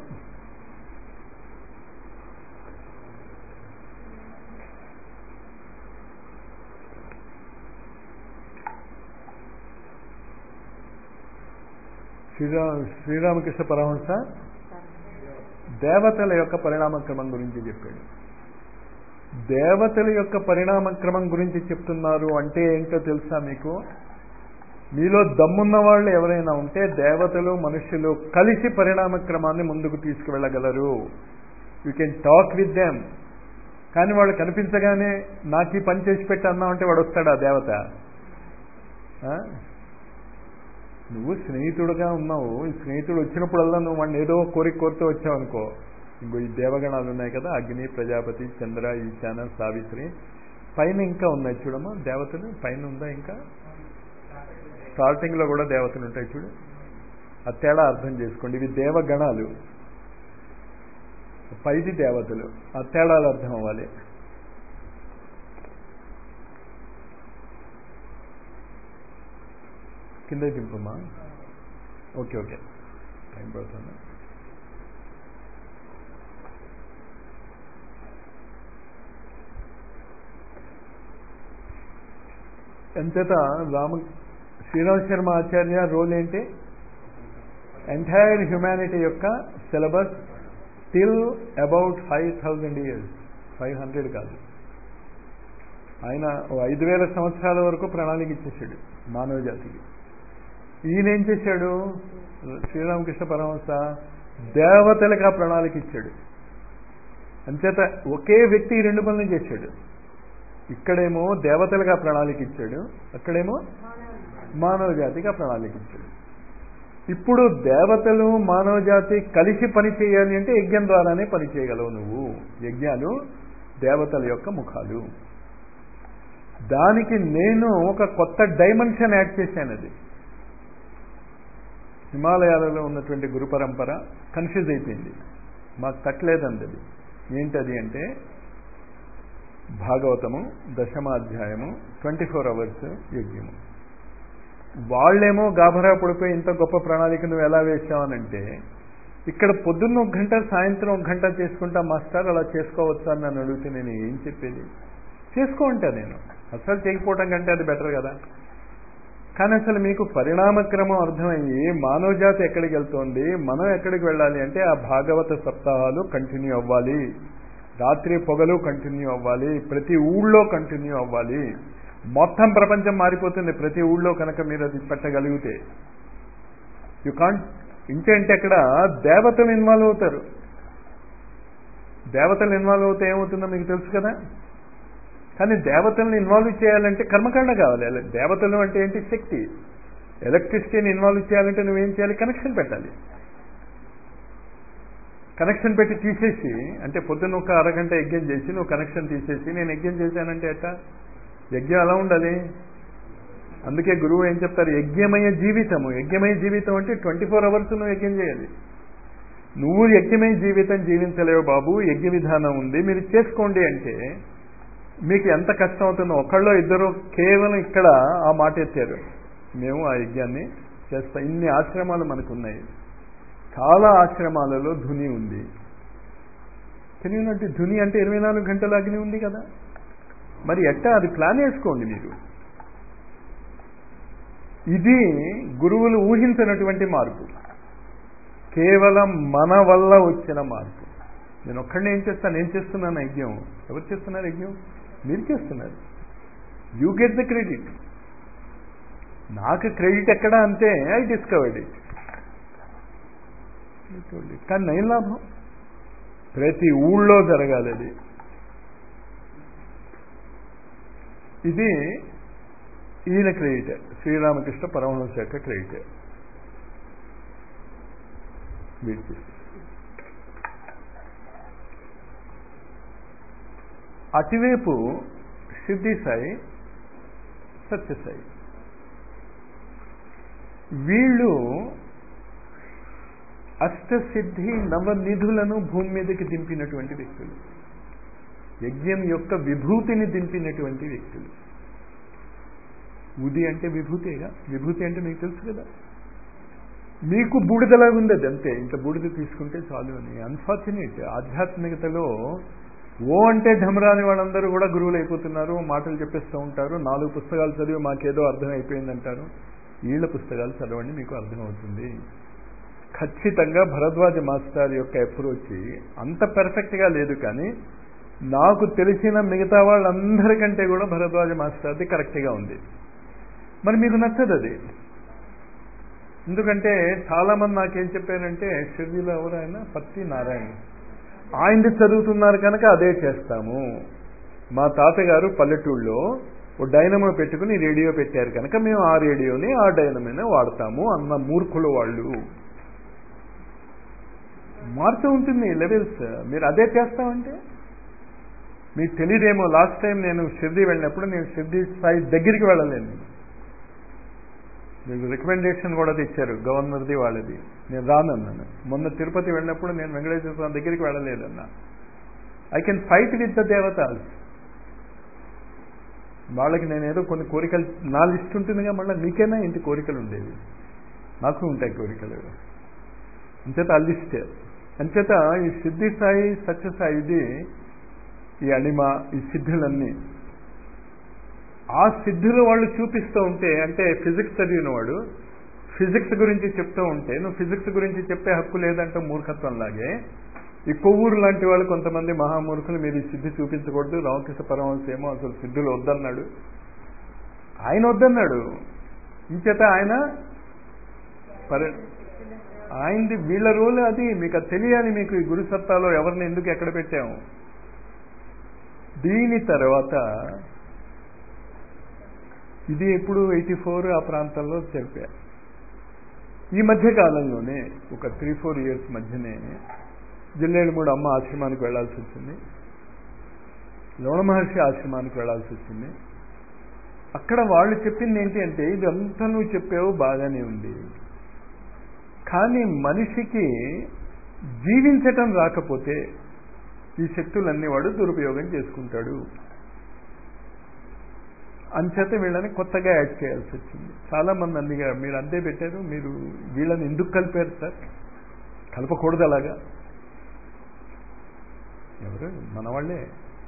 శ్రీరామ శ్రీరామకృష్ణ పరమహంస దేవతల యొక్క పరిణామ క్రమం గురించి చెప్పాడు దేవతల యొక్క పరిణామ క్రమం గురించి చెప్తున్నారు అంటే ఏంటో తెలుసా మీకు మీలో దమ్మున్న వాళ్ళు ఎవరైనా ఉంటే దేవతలు మనుషులు కలిసి పరిణామ క్రమాన్ని ముందుకు తీసుకువెళ్ళగలరు you can talk with them కానీ వాళ్ళు కనిపించగానే నాకు ఈ పని చేసి పెట్టి అన్నామంటే వాడు వస్తాడా దేవత నువ్వు స్నేహితుడుగా ఉన్నావు ఈ స్నేహితుడు వచ్చినప్పుడల్లా నువ్వు వాడిని ఏదో కోరిక కోరితే వచ్చావు అనుకో ఇంకో ఈ దేవగణాలు ఉన్నాయి కదా అగ్ని ప్రజాపతి చంద్ర ఈశాన సావిత్రి పైన ఇంకా ఉన్నాయి చూడమ్మా దేవతలు పైన ఉందా ఇంకా స్టార్టింగ్ లో కూడా దేవతలు ఉంటాయి చూడు ఆ తేడా అర్థం చేసుకోండి ఇవి దేవగణాలు పైది దేవతలు ఆ తేడాలు అర్థం అవ్వాలి కింద దింపమ్మా ఓకే ఓకే టైం పడుతుంది ఎంతట రామ శ్రీరామ్ శర్మ ఆచార్య రోల్ ఏంటి ఎంటైర్ హ్యుమానిటీ యొక్క syllabus till about five thousand years five hundred కాదు ఆయన ఐదు వేల సంవత్సరాల వరకు ప్రణాళిక ఇచ్చేసాడు మానవ జాతికి ఈయన ఏం చేశాడు శ్రీరామకృష్ణ పరమహంస దేవతలకు ఆ ప్రణాళిక ఇచ్చాడు అంచేత ఒకే వ్యక్తి రెండు పనులు చేశాడు ఇక్కడేమో దేవతలకు ఆ ప్రణాళిక ఇచ్చాడు అక్కడేమో మానవ జాతికి ఆ ప్రణాళిక ఇచ్చాడు ఇప్పుడు దేవతలు మానవ జాతి కలిసి పని చేయాలి అంటే యజ్ఞం ద్వారానే పని చేయగలవు నువ్వు యజ్ఞాలు దేవతల యొక్క ముఖాలు దానికి నేను ఒక కొత్త డైమెన్షన్ యాడ్ చేశాను అది హిమాలయాలలో ఉన్నటువంటి గురు పరంపర కన్ఫ్యూజ్ అయిపోయింది మాకు తట్టలేదండి అది ఏంటది అంటే భాగవతము దశమాధ్యాయము ట్వంటీ ఫోర్ అవర్స్ యజ్ఞము వాళ్ళేమో గాభరా పడిపోయి ఇంత గొప్ప ప్రణాళిక నువ్వు ఎలా వేసావనంటే ఇక్కడ పొద్దున్న ఒక గంట సాయంత్రం ఒక గంట చేసుకుంటా మాస్టర్ అలా చేసుకోవచ్చా అని నన్ను అడిగితే నేను ఏం చెప్పేది చేసుకో ఉంటా నేను అసలు చేయకపోవటం కంటే అది బెటర్ కదా కానీ అసలు మీకు పరిణామక్రమం అర్థమయ్యి మానవ జాతి ఎక్కడికి వెళ్తోంది మనం ఎక్కడికి వెళ్ళాలి అంటే ఆ భాగవత సప్తాహాలు కంటిన్యూ అవ్వాలి రాత్రి పొగలు కంటిన్యూ అవ్వాలి ప్రతి ఊళ్ళో కంటిన్యూ అవ్వాలి మొత్తం ప్రపంచం మారిపోతుంది ప్రతి ఊళ్ళో కనుక మీరు అది పెట్టగలిగితే యు కాంట్ ఇంకేంటి అక్కడ దేవతలు ఇన్వాల్వ్ అవుతారు దేవతలు ఇన్వాల్వ్ అవుతే ఏమవుతుందో మీకు తెలుసు కదా కానీ దేవతలను ఇన్వాల్వ్ చేయాలంటే కర్మకాండ కావాలి దేవతలు అంటే ఏంటి శక్తి ఎలక్ట్రిసిటీని ఇన్వాల్వ్ చేయాలంటే నువ్వేం చేయాలి కనెక్షన్ పెట్టాలి కనెక్షన్ పెట్టి తీసేసి అంటే పొద్దున్న ఒక అరగంట యజ్ఞం చేసి నువ్వు కనెక్షన్ తీసేసి నేను యజ్ఞం చేశానంటే ఎట్టా యజ్ఞం ఎలా ఉండాలి అందుకే గురువు ఏం చెప్తారు యజ్ఞమయ జీవితము యజ్ఞమయ జీవితం అంటే ట్వంటీ ఫోర్ అవర్స్ నువ్వు యజ్ఞం చేయాలి నువ్వు యజ్ఞమయ జీవితం జీవించలేవు బాబు యజ్ఞ విధానం ఉంది మీరు చేసుకోండి అంటే మీకు ఎంత కష్టం అవుతుందో ఒకళ్ళో ఇద్దరు కేవలం ఇక్కడ ఆ మాట ఎత్తారు మేము ఆ యజ్ఞాన్ని చేస్తాం ఇన్ని ఆశ్రమాలు మనకున్నాయి చాలా ఆశ్రమాలలో ధుని ఉంది తెలియనట్టు ధుని అంటే ఇరవై నాలుగు గంటల అగ్ని ఉంది కదా మరి ఎట్టా అది ప్లాన్ వేసుకోండి మీరు ఇది గురువులు ఊహించినటువంటి మార్పు కేవలం మన వల్ల వచ్చిన మార్పు నేను ఒక్కడిని ఏం చేస్తాను ఏం చేస్తున్నాను యజ్ఞం ఎవరు చేస్తున్నారు యజ్ఞం మీరు చేస్తున్నారు యూ గెట్ ద క్రెడిట్ నాకు క్రెడిట్ ఎక్కడ అంతే ఐ డిస్కవర్డ్ ఇట్ కానీ నయం లాభం ప్రతి ఊళ్ళో జరగాలి అది ఇది ఈయన క్రెడిట్ శ్రీరామకృష్ణ పరమహంస యొక్క క్రెడిట్ వీటి అటువైపు సిద్ధి సాయి సత్యసాయి వీళ్ళు అష్టసిద్ధి నవనిధులను భూమి మీదకి దింపినటువంటి వ్యక్తులు యజ్ఞం యొక్క విభూతిని దింపినటువంటి వ్యక్తులు ఉది అంటే విభూతేగా విభూతి అంటే మీకు తెలుసు కదా మీకు బూడిదలాగా ఉంది అది అంతే ఇంత బూడిద తీసుకుంటే చాలు అని అన్ఫార్చునేట్ ఆధ్యాత్మికతలో ఓ అంటే ఢమరాని వాళ్ళందరూ కూడా గురువులు అయిపోతున్నారు మాటలు చెప్పేస్తూ ఉంటారు నాలుగు పుస్తకాలు చదివి మాకేదో అర్థం అయిపోయిందంటారు వీళ్ళ పుస్తకాలు చదవండి మీకు అర్థమవుతుంది ఖచ్చితంగా భరద్వాజ మాస్టర్ యొక్క అప్రోచ్ అంత పెర్ఫెక్ట్గా లేదు కానీ నాకు తెలిసిన మిగతా వాళ్ళందరికంటే కూడా భరద్వాజ మాస్టర్ది కరెక్ట్గా ఉంది మరి మీకు నచ్చదు అది ఎందుకంటే చాలా మంది నాకేం చెప్పారంటే షిర్డీలో ఎవరు ఆయన పత్తి నారాయణ ఆయనది చదువుతున్నారు కనుక అదే చేస్తాము మా తాతగారు పల్లెటూళ్ళలో ఓ డైనమో పెట్టుకుని రేడియో పెట్టారు కనుక మేము ఆ రేడియోని ఆ డైనమోనే వాడతాము అన్న మూర్ఖులు వాళ్ళు మారుతూ ఉంటుంది లెవెల్స్ మీరు అదే చేస్తామంటే మీకు తెలియదేమో లాస్ట్ టైం నేను షిర్డీ వెళ్ళినప్పుడు నేను షిర్డీ స్థాయి దగ్గరికి వెళ్ళలేను మీకు రికమెండేషన్ కూడా తెచ్చారు గవర్నర్ది వాళ్ళది నేను రానన్నాను మొన్న తిరుపతి వెళ్ళినప్పుడు నేను వెంకటేశ్వర స్వామి దగ్గరికి వెళ్ళలేదన్నా I can fight with the దేవతాస్ వాళ్ళకి నేను ఏదో కొన్ని కోరికలు నా లిస్ట్ ఉంటుందిగా మళ్ళీ మీకైనా ఇంటి కోరికలు ఉండేవి నాకు ఉంటాయి కోరికలు అంచేత ఆ లిస్ట్ అంచేత ఈ సిద్ధి సాయి సత్యసాయి ఇది ఈ అణిమ ఈ సిద్ధులన్నీ ఆ సిద్ధులు వాళ్ళు చూపిస్తూ ఉంటే అంటే ఫిజిక్స్ చదివిన వాడు ఫిజిక్స్ గురించి చెప్తూ ఉంటే నువ్వు ఫిజిక్స్ గురించి చెప్పే హక్కు లేదంటే మూర్ఖత్వం లాగే ఈ కొవ్వూరు లాంటి వాళ్ళు కొంతమంది మహామూర్ఖులు మీరు ఈ సిద్ధి చూపించకూడదు రామకృష్ణ పరమహంస ఏమో అసలు సిద్ధులు వద్దన్నాడు ఆయన వద్దన్నాడు ఇంచేత ఆయన పరి ఆయనది వీళ్ళ రోల్ అది మీకు అది తెలియాలి మీకు ఈ గురు సత్తాలో ఎవరిని ఎందుకు ఎక్కడ పెట్టాము దీని తర్వాత ఇది ఎప్పుడు ఎయిటీ ఫోర్ ఆ ప్రాంతంలో చెప్పా ఈ మధ్య కాలంలోనే ఒక త్రీ ఫోర్ ఇయర్స్ మధ్యనే జిల్లేడుమూడు అమ్మ ఆశ్రమానికి వెళ్లాల్సి వచ్చింది లవణ మహర్షి ఆశ్రమానికి వెళ్లాల్సి వచ్చింది అక్కడ వాళ్ళు చెప్పింది ఏంటి అంటే ఇదంతా నువ్వు చెప్పావు బాగానే ఉంది కానీ మనిషికి జీవించటం రాకపోతే ఈ శక్తులన్నీ వాడు దురుపయోగం చేసుకుంటాడు అంచేత వీళ్ళని కొత్తగా యాడ్ చేయాల్సి వచ్చింది చాలా మంది అందుగా మీరు అంతే పెట్టారు మీరు వీళ్ళని ఎందుకు కలిపారు సార్ కలపకూడదు అలాగా ఎవరు మన వాళ్ళే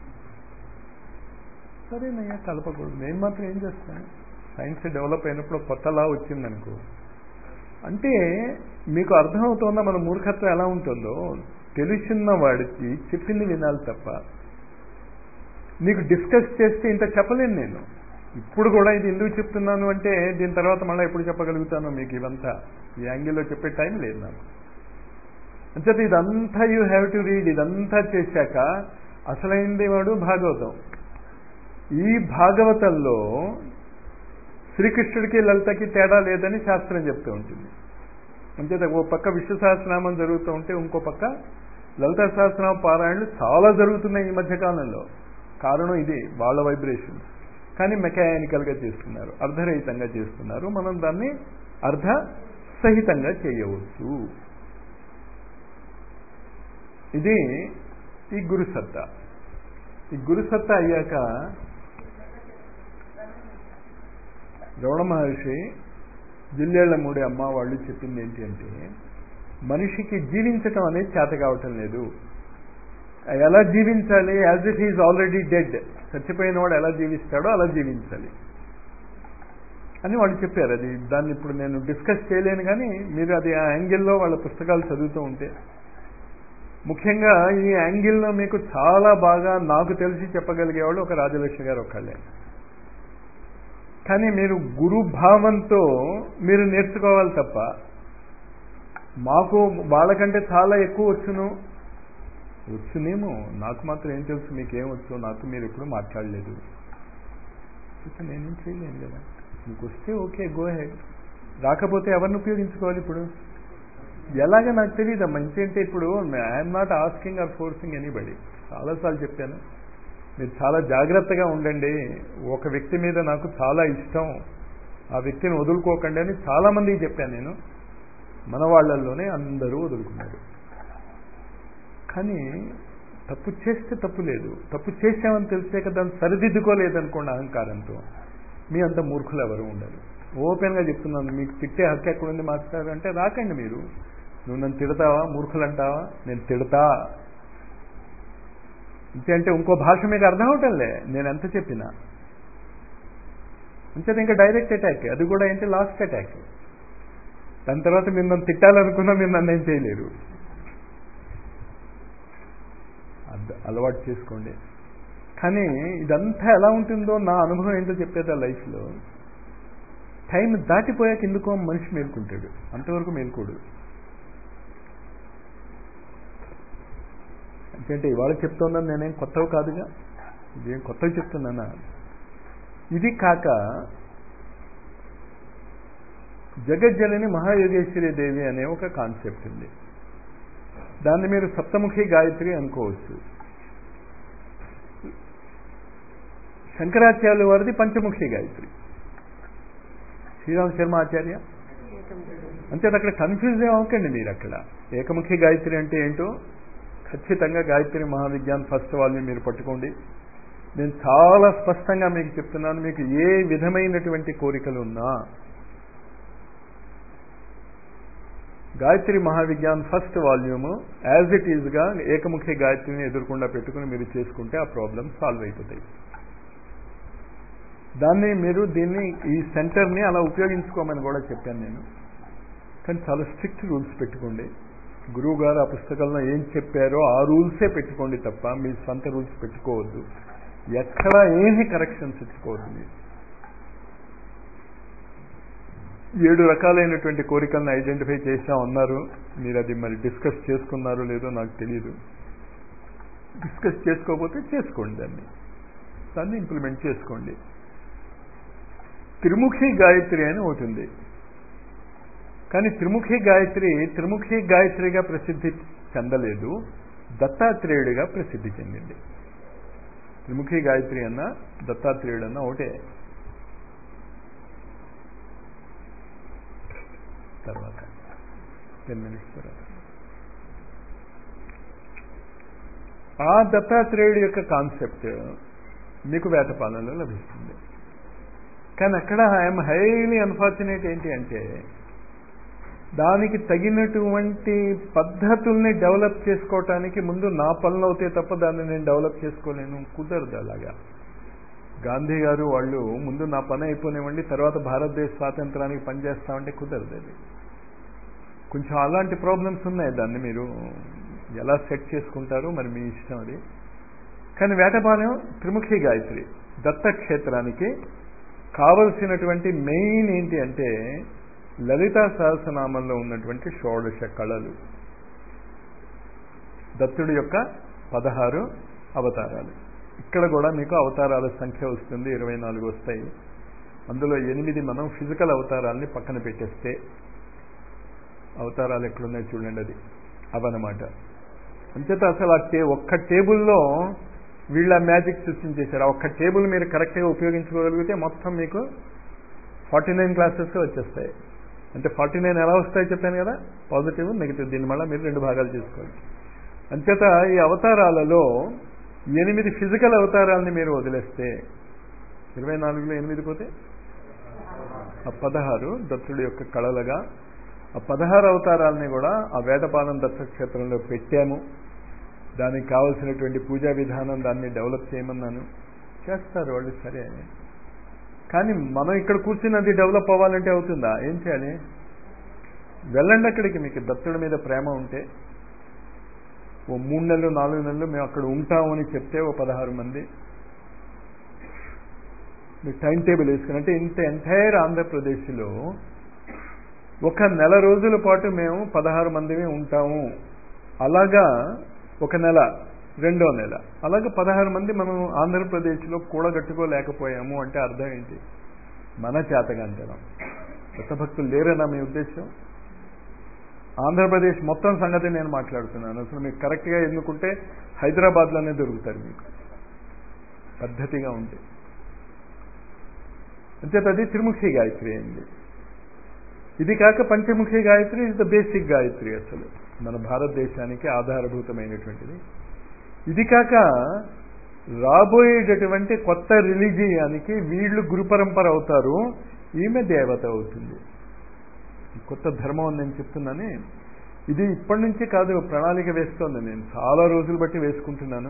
సరేనయ్యా కలపకూడదు నేను మాత్రం ఏం చేస్తాను సైన్స్ డెవలప్ అయినప్పుడు కొత్త లా వచ్చిందనుకో అంటే మీకు అర్థమవుతుందా మన మూర్ఖత్వం ఎలా ఉంటుందో తెలిసిన వాడికి చెప్పింది వినాలి తప్ప నీకు డిస్కస్ చేస్తే ఇంత చెప్పలేను నేను ఇప్పుడు కూడా ఇది ఎందుకు చెప్తున్నాను అంటే దీని తర్వాత మళ్ళీ ఎప్పుడు చెప్పగలుగుతాను మీకు ఇవంతా ఈ యాంగిల్లో చెప్పే టైం లేదు నాకు అంచేత ఇదంతా యూ హ్యావ్ టు రీడ్ ఇదంతా చేశాక అసలైంది వాడు భాగవతం ఈ భాగవతంలో శ్రీకృష్ణుడికి లలితకి తేడా లేదని శాస్త్రం చెప్తూ ఉంటుంది అంచేత ఓ పక్క విష్ణు సహస్రనామం జరుగుతూ ఉంటే ఇంకో పక్క లలిత సహస్రనామ పారాయణలు చాలా జరుగుతున్నాయి ఈ మధ్యకాలంలో కారణం ఇది వాళ్ళ వైబ్రేషన్ కానీ మెకానికల్గా చేస్తున్నారు అర్ధరహితంగా చేస్తున్నారు మనం దాన్ని అర్ధ సహితంగా చేయవచ్చు ఇది ఈ గురుసత్తా ఈ గురుసత్తా అయ్యాక రమణ మహర్షి జిల్లేళ్ల మూడే అమ్మ వాళ్ళు చెప్పింది ఏంటి అంటే మనిషికి జీవించటం అనేది చేత కావటం లేదు ఎలా జీవించాలి as it is already dead చచ్చిపోయిన వాడు ఎలా జీవిస్తాడో అలా జీవించాలి అని వాళ్ళు చెప్పారు అది దాన్ని ఇప్పుడు నేను డిస్కస్ చేయలేను కానీ మీరు అది ఆ యాంగిల్లో వాళ్ళ పుస్తకాలు చదువుతూ ఉంటే ముఖ్యంగా ఈ యాంగిల్లో మీకు చాలా బాగా నాకు తెలిసి చెప్పగలిగేవాళ్ళు ఒక రాజలక్ష్మి గారు ఒకళ్ళే కానీ మీరు గురు భావంతో మీరు నేర్చుకోవాలి తప్ప మాకు వాళ్ళకంటే చాలా ఎక్కువ వచ్చును వచ్చునేమో నాకు మాత్రం ఏం తెలుసు మీకేం వచ్చు నాకు మీరు ఎప్పుడు మాట్లాడలేదు ఇక నేనేం చేయలేను కదా మీకు వస్తే ఓకే గో హెడ్ రాకపోతే ఎవరిని ఉపయోగించుకోవాలి ఇప్పుడు ఎలాగ నాకు తెలియదమ్మా ఇంకేంటే ఇప్పుడు I'm not asking or forcing anybody చాలాసార్లు చెప్పాను మీరు చాలా జాగ్రత్తగా ఉండండి ఒక వ్యక్తి మీద నాకు చాలా ఇష్టం ఆ వ్యక్తిని వదులుకోకండి అని చాలామందికి చెప్పాను నేను మన వాళ్ళల్లోనే అందరూ వదులుకున్నారు కానీ తప్పు చేస్తే తప్పు లేదు తప్పు చేసామని తెలిసాక దాన్ని సరిదిద్దుకోలేదనుకోండి అహంకారంతో మీ అంత మూర్ఖులు ఎవరు ఉండరు ఓపెన్గా చెప్తున్నాను మీకు తిట్టే హక్కు ఎక్కడుంది మాస్టర్ అంటే రాకండి మీరు నువ్వు నన్ను తిడతావా మూర్ఖులు అంటావా నేను తిడతా అంటే ఇంకో భాష మీకు అర్థం అవటంలే నేను ఎంత చెప్పినా అంతే ఇంకా డైరెక్ట్ అటాక్ అది కూడా ఏంటి లాస్ట్ అటాక్ దాని తర్వాత మీరు నన్ను తిట్టాలనుకున్నా మీరు నన్ను ఏం చేయలేరు అలవాటు చేసుకోండి కానీ ఇదంతా ఎలా ఉంటుందో నా అనుభవం ఏంటో చెప్పేది ఆ లైఫ్లో టైం దాటిపోయాక ఎందుకో మనిషి మేల్కుంటాడు అంతవరకు మేల్కోడు అంటే ఇవాళ చెప్తున్నాను నేనేం కొత్తవి కాదుగా ఇదేం కొత్తవి చెప్తున్నానా ఇది కాక జగజ్జనని మహాయోగేశ్వరి దేవి అనే ఒక కాన్సెప్ట్ ఉంది దాన్ని మీరు సప్తముఖి గాయత్రి అనుకోవచ్చు శంకరాచార్యుల వారిది పంచముఖి గాయత్రి శ్రీరామ్ శర్మ ఆచార్య అంటే అక్కడ కన్ఫ్యూజ్ అవ్వకండి మీరు అక్కడ ఏకముఖి గాయత్రి అంటే ఏంటో ఖచ్చితంగా గాయత్రి మహావిజ్ఞాన్ ఫస్ట్ వాళ్ళని మీరు పట్టుకోండి నేను చాలా స్పష్టంగా మీకు చెప్తున్నాను మీకు ఏ విధమైనటువంటి కోరికలు ఉన్నా Gayatri Mahavigyan first volume as it ఈజ్గా ఏకముఖి గాయత్రిని ఎదుర్కొండా పెట్టుకుని మీరు చేసుకుంటే ఆ ప్రాబ్లమ్ సాల్వ్ అయిపోతాయి దాన్ని మీరు దీన్ని ఈ సెంటర్ని అలా ఉపయోగించుకోమని కూడా చెప్పాను నేను కానీ చాలా స్ట్రిక్ట్ రూల్స్ పెట్టుకోండి గురువు గారు ఆ పుస్తకంలో ఏం చెప్పారో ఆ రూల్సే పెట్టుకోండి తప్ప మీ సొంత రూల్స్ పెట్టుకోవద్దు ఎక్కడా ఏమి కరెక్షన్స్ ఇచ్చుకోవద్దు మీరు ఏడు రకాలైనటువంటి కోరికలను ఐడెంటిఫై చేశాం అన్నారు మీరు అది మరి డిస్కస్ చేసుకున్నారో లేదో నాకు తెలియదు డిస్కస్ చేసుకోకపోతే చేసుకోండి దాన్ని దాన్ని ఇంప్లిమెంట్ చేసుకోండి త్రిముఖి గాయత్రి అని ఒకటి ఉంది కానీ త్రిముఖి గాయత్రి త్రిముఖి గాయత్రిగా ప్రసిద్ధి చెందలేదు దత్తాత్రేయుడిగా ప్రసిద్ధి చెందింది త్రిముఖి గాయత్రి అన్న దత్తాత్రేయుడు అన్న ఒకటే తర్వాత టెన్ మినిట్స్ తర్వాత ఆ దత్తాత్రేయుడి యొక్క కాన్సెప్ట్ మీకు వేటపాలనలో లభిస్తుంది కానీ అక్కడ ఐఎమ్ హైలీ అన్ఫార్చునేట్ ఏంటి అంటే దానికి తగినటువంటి పద్ధతుల్ని డెవలప్ చేసుకోవటానికి ముందు నా పనులు అవుతాయి తప్ప దాన్ని నేను డెవలప్ చేసుకోలేను కుదరదు అలాగా గాంధీ గారు వాళ్ళు ముందు నా పని అయిపోనివ్వండి తర్వాత భారతదేశ స్వాతంత్రానికి పనిచేస్తామంటే కుదరదు అది కొంచెం అలాంటి ప్రాబ్లమ్స్ ఉన్నాయి దాన్ని మీరు ఎలా సెట్ చేసుకుంటారో మరి మీ ఇష్టం అది కానీ వేటపాలెం త్రిముఖి గాయత్రి దత్తక్షేత్రానికి కావలసినటువంటి మెయిన్ ఏంటి అంటే లలితా సహస్రనామంలో ఉన్నటువంటి షోడశ కళలు దత్తుడి యొక్క పదహారు అవతారాలు ఇక్కడ కూడా మీకు అవతారాల సంఖ్య వస్తుంది ఇరవై నాలుగు వస్తాయి అందులో ఎనిమిది మనం ఫిజికల్ అవతారాలని పక్కన పెట్టేస్తే అవతారాలు ఎక్కడున్నాయి చూడండి అది అవన్నమాట అంచేత అసలు ఆ టే ఒక్క టేబుల్లో వీళ్ళ మ్యాజిక్ సృష్టించేశారు ఆ ఒక్క టేబుల్ మీరు కరెక్ట్గా ఉపయోగించుకోగలిగితే మొత్తం మీకు ఫార్టీ నైన్ క్లాసెస్ వచ్చేస్తాయి అంటే ఫార్టీ నైన్ ఎలా వస్తాయి చెప్పాను కదా పాజిటివ్ నెగిటివ్ దీన్ని మళ్ళీ మీరు రెండు భాగాలు చేసుకోవాలి అంచేత ఈ అవతారాలలో ఎనిమిది ఫిజికల్ అవతారాలని మీరు వదిలేస్తే ఇరవై నాలుగులో ఎనిమిది పోతే ఆ పదహారు దత్తుడి యొక్క కళలుగా ఆ పదహారు అవతారాలని కూడా ఆ వేదపాలన దత్తక్షేత్రంలో పెట్టాము దానికి కావలసినటువంటి పూజా విధానం దాన్ని డెవలప్ చేయమన్నాను చేస్తారు వాళ్ళు సరే కానీ మనం ఇక్కడ కూర్చుని అది డెవలప్ అవ్వాలంటే అవుతుందా ఏం చేయాలి వెళ్ళండి అక్కడికి మీకు దత్తుడి మీద ప్రేమ ఉంటే ఓ మూడు నెలలు నాలుగు నెలలు మేము అక్కడ ఉంటామని చెప్తే ఓ పదహారు మంది మీరు టైం టేబుల్ వేసుకుని అంటే ఇంత ఎంటైర్ ఆంధ్రప్రదేశ్లో ఒక నెల రోజుల పాటు మేము పదహారు మందిమే ఉంటాము అలాగా ఒక నెల రెండో నెల అలాగే పదహారు మంది మనం ఆంధ్రప్రదేశ్లో కూడగట్టుకోలేకపోయాము అంటే అర్థం ఏంటి మన చేతగాంతరం భక్తులు లేరనా మీ ఉద్దేశం ఆంధ్రప్రదేశ్ మొత్తం సంగతి నేను మాట్లాడుతున్నాను అసలు మీకు కరెక్ట్గా ఎన్నుకుంటే హైదరాబాద్లోనే దొరుకుతారు మీకు పద్ధతిగా ఉంటే అంచేత అది త్రిముఖి గాయత్రి అయింది ఇది కాక పంచముఖి Gayatri is the basic Gayatri అసలు మన భారతదేశానికి ఆధారభూతమైనటువంటిది ఇది కాక రాబోయేటటువంటి కొత్త రిలీజియానికి వీళ్ళు గురు పరంపర అవుతారు ఈమె దేవత అవుతుంది కొత్త ధర్మం అని నేను చెప్తున్నానే ఇది ఇప్పటి నుంచి కాదు ప్రణాళిక వేస్తోంది నేను చాలా రోజులు బట్టి వేసుకుంటున్నాను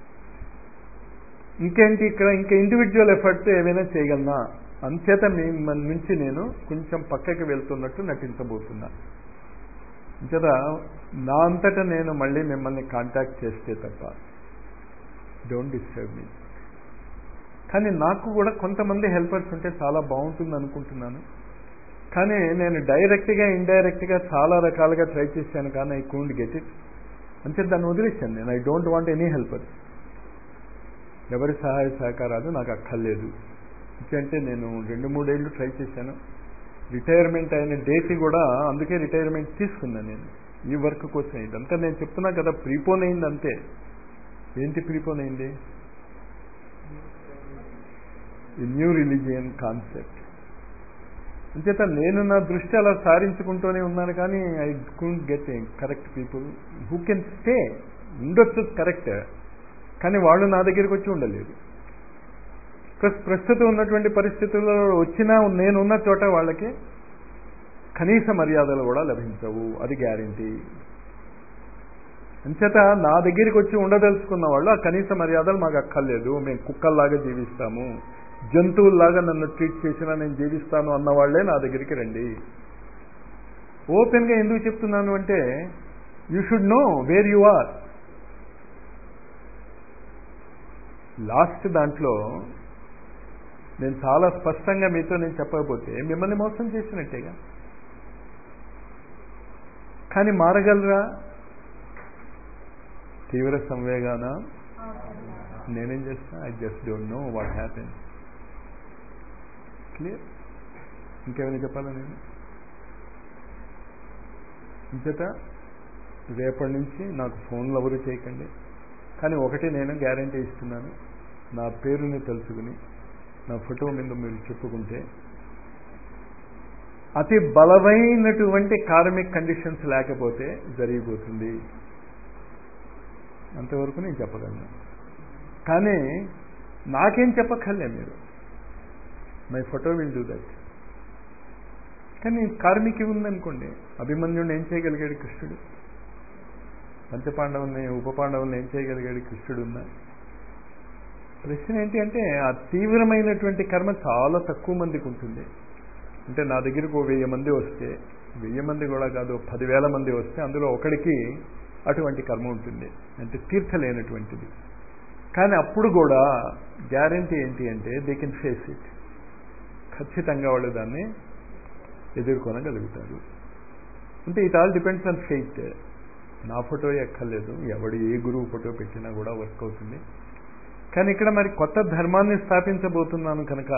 ఇంకేంటి ఇక్కడ ఇంకా ఇండివిజువల్ ఎఫర్ట్స్ ఏమైనా చేయగలనా అంచేత మీ మన నుంచి నేను కొంచెం పక్కకి వెళ్తున్నట్టు నటించబోతున్నా అంచేత నా అంతటా నేను మళ్ళీ మిమ్మల్ని కాంటాక్ట్ చేస్తే తప్ప డోంట్ డిస్టర్బ్ మీ కానీ నాకు కూడా కొంతమంది హెల్పర్స్ ఉంటే చాలా బాగుంటుంది అనుకుంటున్నాను కానీ నేను డైరెక్ట్గా ఇండైరెక్ట్గా చాలా రకాలుగా ట్రై చేశాను కానీ ఐ కూండ్ గెట్ ఇట్ అంటే దాన్ని వదిలేశాను నేను I don't want any helpers ఎవరి సహాయ సహకారాలు నాకు అక్కర్లేదు అంటే నేను రెండు మూడేళ్ళు ట్రై చేశాను రిటైర్మెంట్ అయిన డేట్ కూడా అందుకే రిటైర్మెంట్ తీసుకున్నాను నేను ఈ వర్క్ కోసం ఇదంతా నేను చెప్తున్నా కదా ప్రీపోన్ అయింది అంతే ఏంటి ప్రీపోన్ అయింది ఈ న్యూ రిలీజియన్ కాన్సెప్ట్ అంచేత నేను నా దృష్టి అలా సారించుకుంటూనే ఉన్నాను కానీ I can't get correct people who can stay ఉండొచ్చు కరెక్ట్ కానీ వాళ్ళు నా దగ్గరికి వచ్చి ఉండలేదు ప్రస్తుతం ఉన్నటువంటి పరిస్థితుల్లో వచ్చినా నేనున్న చోట వాళ్ళకి కనీస మర్యాదలు కూడా లభించవు అది గ్యారంటీ అంచేత నా దగ్గరికి వచ్చి ఉండదలుచుకున్న వాళ్ళు ఆ కనీస మర్యాదలు మాకు అక్కర్లేదు మేము కుక్కల్లాగా జీవిస్తాము జంతువుల్లాగా నన్ను ట్రీట్ చేసినా నేను జీవిస్తాను అన్న వాళ్లే నా దగ్గరికి రండి ఓపెన్గా ఎందుకు చెప్తున్నాను అంటే you should know where you are lost దాంట్లో నేను చాలా స్పష్టంగా మీతో నేను చెప్పకపోతే మిమ్మల్ని మోసం చేసినట్టేగా కానీ మారగలరా తీవ్ర సంవేగాన నేనేం చేస్తా I just don't know what happen clear ఇంకేమైనా చెప్పాలా నేను ఇంచేత రేపటి నుంచి నాకు ఫోన్లు ఎవరు చేయకండి కానీ ఒకటి నేను గ్యారంటీ ఇస్తున్నాను నా పేరుని తెలుసుకుని నా ఫోటో మీద మీరు చెప్పుకుంటే అతి బలమైనటువంటి కార్మిక్ కండిషన్స్ లేకపోతే జరిగిపోతుంది అంతవరకు నేను చెప్పగలను కానీ నాకేం చెప్పక్కర్లే మీరు my photo will do that కానీ కార్మికి ఉందనుకోండి అభిమన్యుడిని ఏం చేయగలిగాడు కృష్ణుడు పంచపాండవుల్ని ఉపపాండవుల్ని ఏం చేయగలిగాడు కృష్ణుడు ఉన్నా ప్రశ్న ఏంటి అంటే ఆ తీవ్రమైనటువంటి కర్మ చాలా తక్కువ మందికి ఉంటుంది అంటే నా దగ్గరకు ఓ వెయ్యి మంది వస్తే వెయ్యి మంది కూడా కాదు పదివేల మంది వస్తే అందులో ఒకడికి అటువంటి కర్మ ఉంటుంది అంటే తీర్చలేనటువంటిది కానీ అప్పుడు కూడా గ్యారంటీ ఏంటి అంటే దే కెన్ ఫేస్ ఇట్ ఖచ్చితంగా వాళ్ళు దాన్ని ఎదుర్కొనగలుగుతారు అంటే it all depends on faith నా ఫోటో ఎక్కర్లేదు ఎవడు ఏ గురువు ఫోటో పెట్టినా కూడా వర్క్ అవుతుంది కానీ ఇక్కడ మరి కొత్త ధర్మాన్ని స్థాపించబోతున్నాను కనుక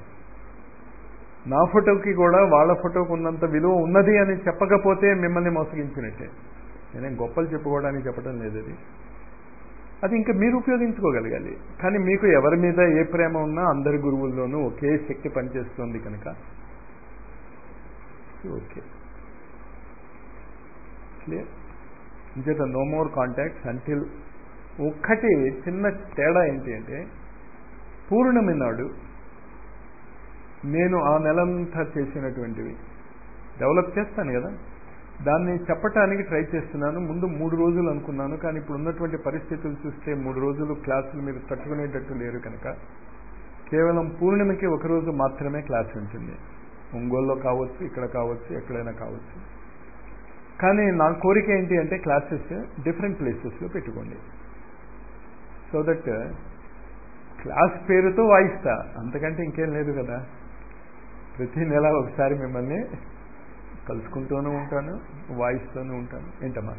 నా ఫోటోకి కూడా వాళ్ళ ఫోటోకి ఉన్నంత విలువ ఉన్నది అని చెప్పకపోతే మిమ్మల్ని మోసగించినట్టే నేనేం గొప్పలు చెప్పుకోవడానికి చెప్పడం లేదు అది అది ఇంకా మీరు ఉపయోగించుకోగలగాలి కానీ మీకు ఎవరి మీద ఏ ప్రేమ ఉన్నా అందరి గురువుల్లోనూ ఒకే శక్తి పనిచేస్తుంది కనుక ఓకే క్లియర్ ఇంచేత నో మోర్ కాంటాక్ట్స్ అంటిల్ ఒక్కటి చిన్న తేడా ఏంటి అంటే పూర్ణమి నాడు నేను ఆ నెలంతా చేసినటువంటివి డెవలప్ చేస్తాను కదా దాన్ని చెప్పటానికి ట్రై చేస్తున్నాను ముందు మూడు రోజులు అనుకున్నాను కానీ ఇప్పుడు ఉన్నటువంటి పరిస్థితులు చూస్తే మూడు రోజులు క్లాసులు మీరు తట్టుకునేటట్టు లేరు కనుక కేవలం పూర్ణిమకి ఒకరోజు మాత్రమే క్లాస్ ఉంటుంది ఒంగోలులో కావచ్చు ఇక్కడ కావచ్చు ఎక్కడైనా కావచ్చు కానీ నా కోరిక ఏంటి అంటే క్లాసెస్ డిఫరెంట్ ప్లేసెస్లో పెట్టుకోండి సో దట్ క్లాస్ పేరుతో వాయిస్తా అంతకంటే ఇంకేం లేదు కదా ప్రతి నెల ఒకసారి మిమ్మల్ని కలుసుకుంటూనే ఉంటాను వాయిస్తూనే ఉంటాను ఏంటమ్మా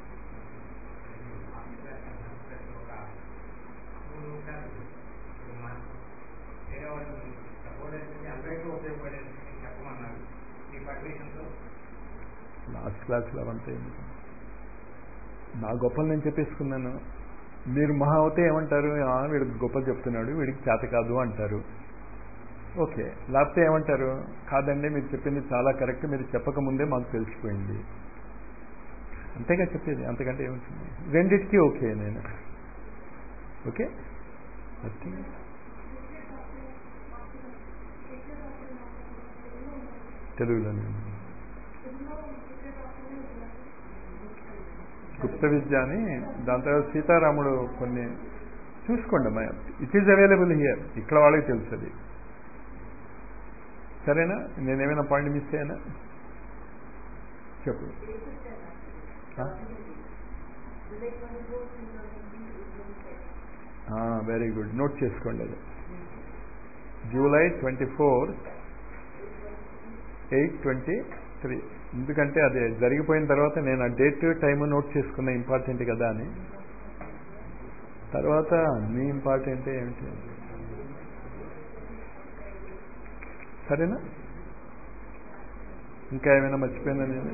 లాస్ట్ క్లాస్లో అవంతా ఎందుకు నా గొప్పలు నేను చెప్పేసుకున్నాను మీరు మహా అవుతే ఏమంటారు "ఆ, వీడికి గొప్ప చెప్తున్నాడు వీడికి చేత కాదు అంటారు ఓకే లేకపోతే ఏమంటారు కాదండి మీరు చెప్పింది చాలా కరెక్ట్ మీరు చెప్పకముందే మాకు తెలిసిపోయింది అంతేగా చెప్పేది అంతకంటే ఏముంటుంది రెండిటికి ఓకే నేను ఓకే ఓకే తెలుగులోనే గుప్త విద్య అని దాని తర్వాత సీతారాముడు కొన్ని చూసుకోండి అమ్మా ఇట్ ఈజ్ అవైలబుల్ హియర్ ఇక్కడ వాళ్ళకి తెలుస్తుంది సరేనా నేనేమైనా పాయింట్ మిస్ అయ్యానా చెప్పు వెరీ గుడ్ నోట్ చేసుకోండి అది July twenty four eight twenty three ఎందుకంటే అది జరిగిపోయిన తర్వాత నేను ఆ డేట్ టైం నోట్ చేసుకున్న ఇంపార్టెంట్ కదా అని తర్వాత మీ ఇంపార్టెంట్ ఏమిటి సరేనా ఇంకా ఏమైనా మర్చిపోయినా నేను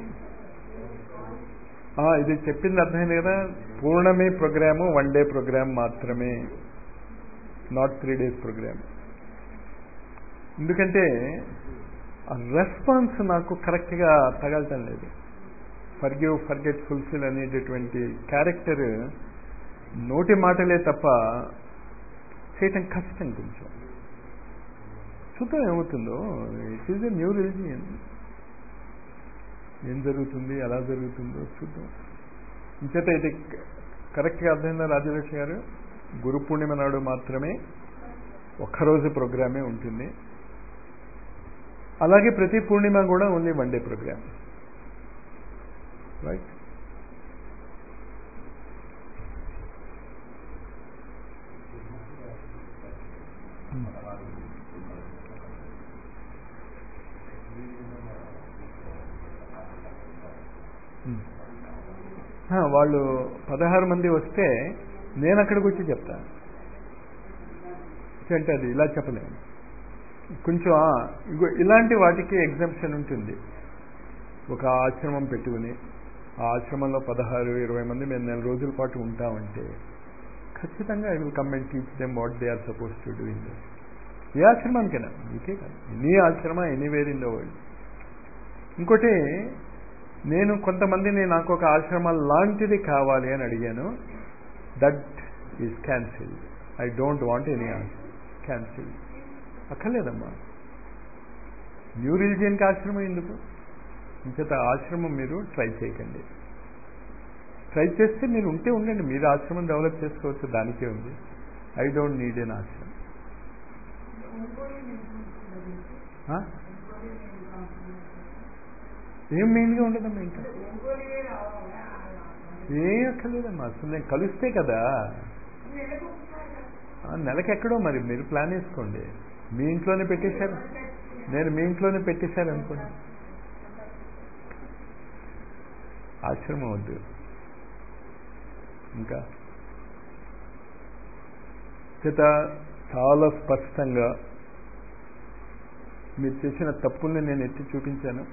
ఆ, ఇది చెప్పింది అర్థమైంది కదా పూర్ణమి ప్రోగ్రాము వన్ డే ప్రోగ్రామ్ మాత్రమే నాట్ త్రీ డేస్ ప్రోగ్రామ్ ఎందుకంటే ఆ రెస్పాన్స్ నాకు కరెక్ట్గా తగలటం లేదు ఫర్గివ్ ఫర్గెట్ ఫుల్ఫిల్ అనేటటువంటి క్యారెక్టర్ నోటి మాటలే తప్ప చేయటం కష్టం కొంచెం చూద్దాం ఏమవుతుందో it is a new religion ఏం జరుగుతుంది ఎలా జరుగుతుందో చూద్దాం ఇంచేత ఇది కరెక్ట్గా అర్థమైందా రాజలక్ష్మి గారు గురు పూర్ణిమ నాడు మాత్రమే ఒక్కరోజు ప్రోగ్రామే ఉంటుంది అలాగే ప్రతి పూర్ణిమ కూడా only one day program right వాళ్ళు పదహారు మంది వస్తే నేను అక్కడికి వచ్చి చెప్తాను అంటే అది ఇలా చెప్పలేము కొంచెం ఆ, ఇగో ఇలాంటి వాటికి ఎగ్జామ్షన్ ఉంటుంది ఒక ఆశ్రమం పెట్టుకుని ఆ ఆశ్రమంలో పదహారు ఇరవై మంది మేము నెల రోజుల పాటు ఉంటామంటే ఖచ్చితంగా I will come and teach them what they are suppose to do in a ఆశ్రమానికైనా మీకే కాదు ఎనీ ఆశ్రమ ఎనీవేర్ ఇన్ ద వరల్డ్ ఇంకోటి నేను కొంతమందిని నాకు ఒక ఆశ్రమం లాంటిది కావాలి అని అడిగాను that is cancel I don't want any cancel అక్కర్లేదమ్మా న్యూ రిలీజియన్కి ఆశ్రమం ఎందుకు ఇంచేత ఆశ్రమం మీరు ట్రై చేయకండి ట్రై చేస్తే మీరు ఉంటే ఉండండి మీరు ఆశ్రమం డెవలప్ చేసుకోవచ్చు దానికే ఉంది ఐ డోంట్ నీడ్ ఎన్ ఆశ్రమం ఆ? ఏం మెయిన్గా ఉండదమ్మా ఇంకా ఏం అక్కర్లేదమ్మా అసలు నేను కలిస్తే కదా ఆ, నెలకి ఎక్కడో మరి మీరు ప్లాన్ వేసుకోండి మీ ఇంట్లోనే పెట్టేశారు నేను మీ ఇంట్లోనే పెట్టేశారు అనుకోండి ఆశ్రమం వద్దు ఇంకా చేత చాలా స్పష్టంగా మీరు చేసిన తప్పుల్ని నేను ఎత్తి చూపించాను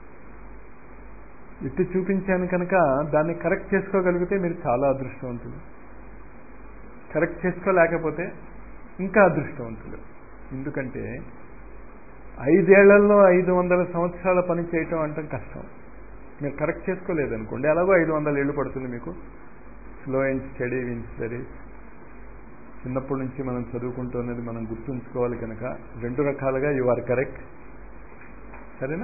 ఎత్తి చూపించాను కనుక దాన్ని కరెక్ట్ చేసుకోగలిగితే మీరు చాలా అదృష్టవంతులు కరెక్ట్ చేసుకోలేకపోతే ఇంకా అదృష్టవంతులు ఎందుకంటే ఐదేళ్లలో ఐదు వందల సంవత్సరాల పని చేయటం అంటే కష్టం మీరు కరెక్ట్ చేసుకోలేదనుకోండి అలాగో ఐదు వందల ఏళ్ళు పడుతుంది మీకు slow and steady wins very చిన్నప్పటి నుంచి మనం చదువుకుంటున్నది మనం గుర్తుంచుకోవాలి కనుక రెండు రకాలుగా యు ఆర్ కరెక్ట్ సరేనా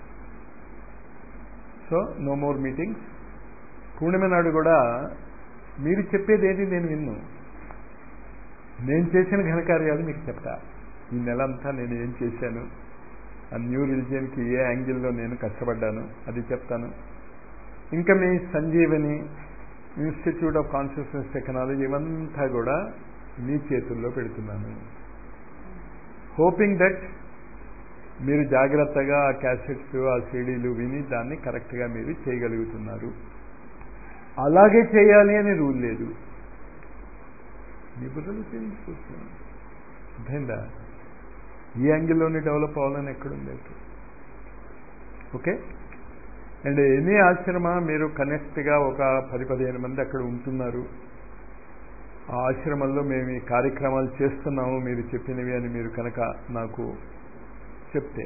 సో నో మోర్ మీటింగ్స్ పూర్ణిమ నాడు కూడా మీరు చెప్పేది ఏది నేను విన్ను నేను చేసిన ఘనకార్యాలు మీకు చెప్తా ఈ నెల అంతా నేను ఏం చేశాను ఆ న్యూ రిలిజియన్కి ఏ యాంగిల్లో నేను కష్టపడ్డాను అది చెప్తాను ఇంకా మీ Sanjivani institute of consciousness technology ఇవంతా కూడా మీ చేతుల్లో పెడుతున్నాను హోపింగ్ దట్ మీరు జాగ్రత్తగా ఆ క్యాసెట్స్ ఆ సీడీలు విని దాన్ని కరెక్ట్గా మీరు చేయగలుగుతున్నారు అలాగే చేయాలి అని రూల్ లేదు మీ బుర్రలు చేయించుకుంటున్నాను అర్థమైందా ఈ యాంగిల్లోనే డెవలప్ అవ్వాలని ఎక్కడుంది ఓకే అండ్ ఎనీ ఆశ్రమ మీరు కనెక్ట్గా ఒక పది పదిహేను మంది అక్కడ ఉంటున్నారు ఆ ఆశ్రమంలో మేము ఈ కార్యక్రమాలు చేస్తున్నాము మీరు చెప్పినవి అని మీరు కనుక నాకు చెప్తే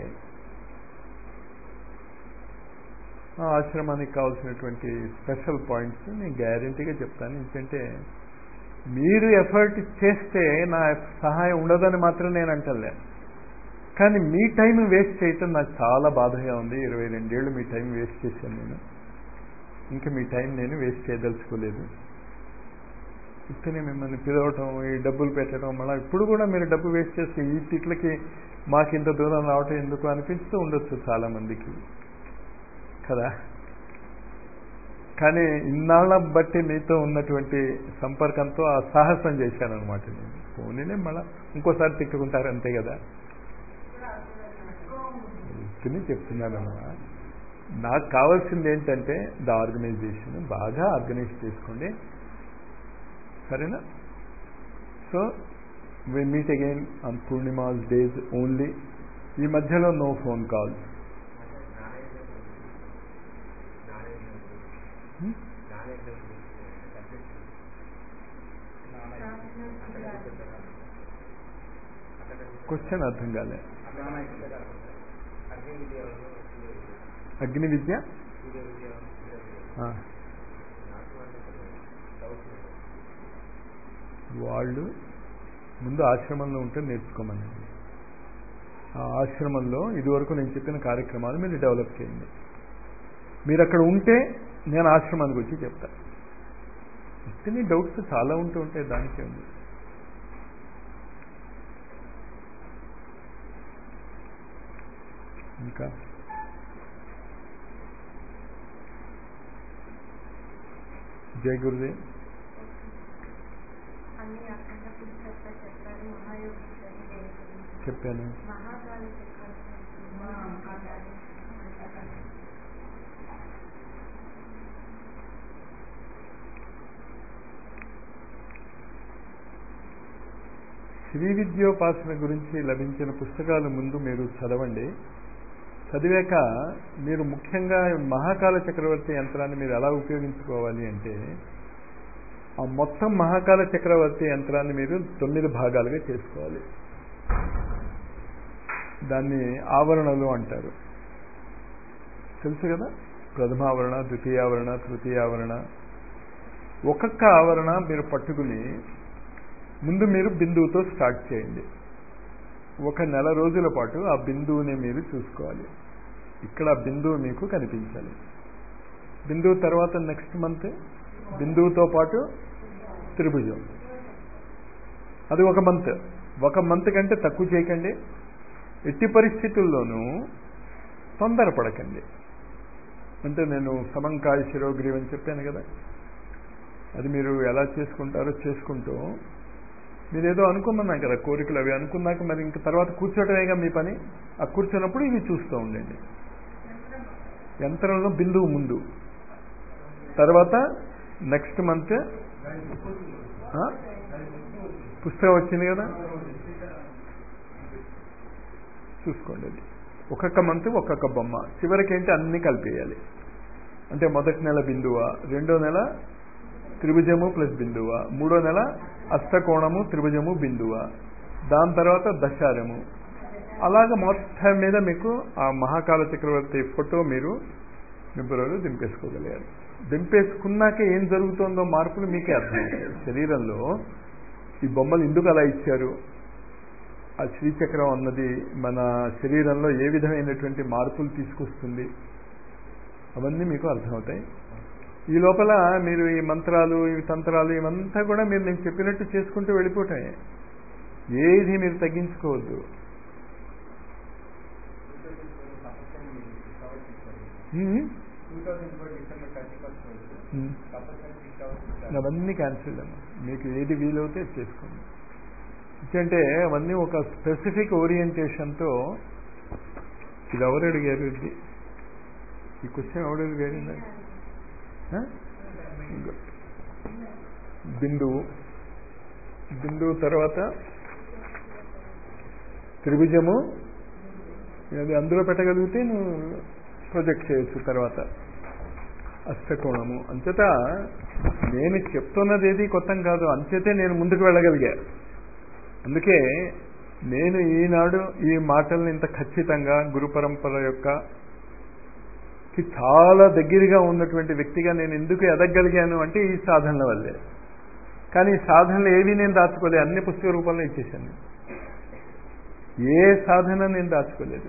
ఆ ఆశ్రమానికి కావాల్సినటువంటి స్పెషల్ పాయింట్స్ నేను గ్యారంటీగా చెప్తాను ఎందుకంటే మీరు ఎఫర్ట్ చేస్తే నా సహాయం ఉండదని మాత్రం నేను అంటలే కానీ మీ టైం వేస్ట్ చేయటం నాకు చాలా బాధగా ఉంది ఇరవై రెండేళ్ళు మీ టైం వేస్ట్ చేశాను నేను ఇంకా మీ టైం నేను వేస్ట్ చేయదలుచుకోలేదు ఇక్కడనే మిమ్మల్ని పిలవటం ఈ డబ్బులు పెట్టడం మళ్ళీ ఇప్పుడు కూడా మీరు డబ్బు వేస్ట్ చేస్తే ఈ తిట్లకి మాకు ఇంత దూరం రావటం ఎందుకు అనిపిస్తూ ఉండొచ్చు చాలా మందికి కదా కానీ ఇన్నాళ్ళ బట్టి మీతో ఉన్నటువంటి సంపర్కంతో ఆ సాహసం చేశాను అనమాట నేను పోనీనే మళ్ళా ఇంకోసారి తిట్టుకుంటారు అంతే కదా తిని చెప్తున్నానమ్మా నాకు కావాల్సింది ఏంటంటే ద ఆర్గనైజేషన్ బాగా ఆర్గనైజ్ చేసుకోండి సరేనా so we meet again on Purnimas days only ఈ మధ్యలో నో ఫోన్ కాల్స్ క్వశ్చన్ అర్థం కాలే అగ్ని విద్య వాళ్ళు ముందు ఆశ్రమంలో ఉంటే నేర్చుకోమని ఆ ఆశ్రమంలో ఇదివరకు నేను చెప్పిన కార్యక్రమాలు మీరు డెవలప్ చేయండి మీరు అక్కడ ఉంటే నేను ఆశ్రమానికి వచ్చి చెప్తా ఇన్ని డౌట్స్ చాలా ఉంటూ ఉంటాయి దానికే ఉంది ఇంకా జై గురుదేవ్ అన్ని అఖండ పురుషత్వ చెప్పారు మహాయోగేశ్వరి దేవి గురించి చెప్పాను మహాకాళి చక్రవర్తి మహాకాళి శ్రీ విద్యోపాసన గురించి లభించిన పుస్తకాలు ముందు మీరు చదవండి చదివాక మీరు ముఖ్యంగా మహాకాల చక్రవర్తి యంత్రాన్ని మీరు ఎలా ఉపయోగించుకోవాలి అంటే ఆ మొత్తం మహాకాల చక్రవర్తి యంత్రాన్ని మీరు తొమ్మిది భాగాలుగా చేసుకోవాలి దాన్ని ఆవరణలు అంటారు తెలుసు కదా ప్రథమావరణ ద్వితీయావరణ తృతీయావరణ ఒక్కొక్క ఆవరణ మీరు పట్టుకుని ముందు మీరు బిందువుతో స్టార్ట్ చేయండి ఒక నెల రోజుల పాటు ఆ బిందువుని మీరు చూసుకోవాలి ఇక్కడ ఆ బిందువు మీకు కనిపించాలి బిందువు తర్వాత నెక్స్ట్ మంత్ బిందువుతో పాటు త్రిభుజం అది ఒక మంత్ ఒక మంత్ కంటే తక్కువ చేయకండి ఎట్టి పరిస్థితుల్లోనూ తొందరపడకండి అంటే నేను సమంకాయ శిరోగ్రీవ్ అని చెప్పాను కదా అది మీరు ఎలా చేసుకుంటారో చేసుకుంటూ మీరు ఏదో అనుకున్నాను కదా కోరికలు అవి అనుకున్నాక మరి ఇంక తర్వాత కూర్చోటమేగా మీ పని ఆ కూర్చున్నప్పుడు ఇవి చూస్తూ ఉండండి యంత్రంలో బిందువు ముందు తర్వాత నెక్స్ట్ మంత్ పుస్తకం వచ్చింది కదా చూసుకోండి అది ఒక్కొక్క మంత్ ఒక్కొక్క బొమ్మ చివరికి ఏంటి అన్ని కలిపేయాలి అంటే మొదటి నెల బిందువా రెండో నెల త్రిభుజము ప్లస్ బిందువా మూడో నెల అష్టకోణము త్రిభుజము బిందువా దాని తర్వాత దశారము అలాగ మొత్తం మీద మీకు ఆ మహాకాల చక్రవర్తి ఫోటో మీరు మీ బుర్రలో దింపేసుకోగలిగారు దింపేసుకున్నాక ఏం జరుగుతుందో మార్పులు మీకే అర్థం శరీరంలో ఈ బొమ్మలు ఎందుకు అలా ఇచ్చారు ఆ శ్రీచక్రం అన్నది మన శరీరంలో ఏ విధమైనటువంటి మార్పులు తీసుకొస్తుంది అవన్నీ మీకు అర్థమవుతాయి ఈ లోపల మీరు ఈ మంత్రాలు ఈ తంత్రాలు ఇవంతా కూడా మీరు నేను చెప్పినట్టు చేసుకుంటూ వెళ్ళిపోతాయి ఏది మీరు తగ్గించుకోవద్దు హ్మ్? హ్మ్. అవన్నీ క్యాన్సిల్ అమ్మా మీకు ఏది వీలవుతే అది చేసుకోండి ఎందుకంటే అవన్నీ ఒక స్పెసిఫిక్ ఓరియంటేషన్తో ఇది ఎవరు అడిగారు ఇది ఈ క్వశ్చన్ ఎవరు అడిగారు ఇందాక? ఆ? ఇంకో. బిందువు బిందువు తర్వాత త్రిభుజము అది అందులో పెట్టగలిగితే నువ్వు ప్రొజెక్ట్ చేయొచ్చు తర్వాత అష్టకోణము అంచేత నేను చెప్తున్నది ఏది కొత్త కాదు అంచేతే నేను ముందుకు వెళ్ళగలిగా అందుకే నేను ఈనాడు ఈ మాటల్ని ఇంత ఖచ్చితంగా గురు పరంపర యొక్క కి చాలా దగ్గరగా ఉన్నటువంటి వ్యక్తిగా నేను ఎందుకు ఎదగగలిగాను అంటే ఈ సాధనల వల్లే కానీ ఈ సాధనలు ఏవి నేను దాచుకోలే అన్ని పుస్తక రూపంలో ఇచ్చేసాను ఏ సాధన నేను దాచుకోలేదు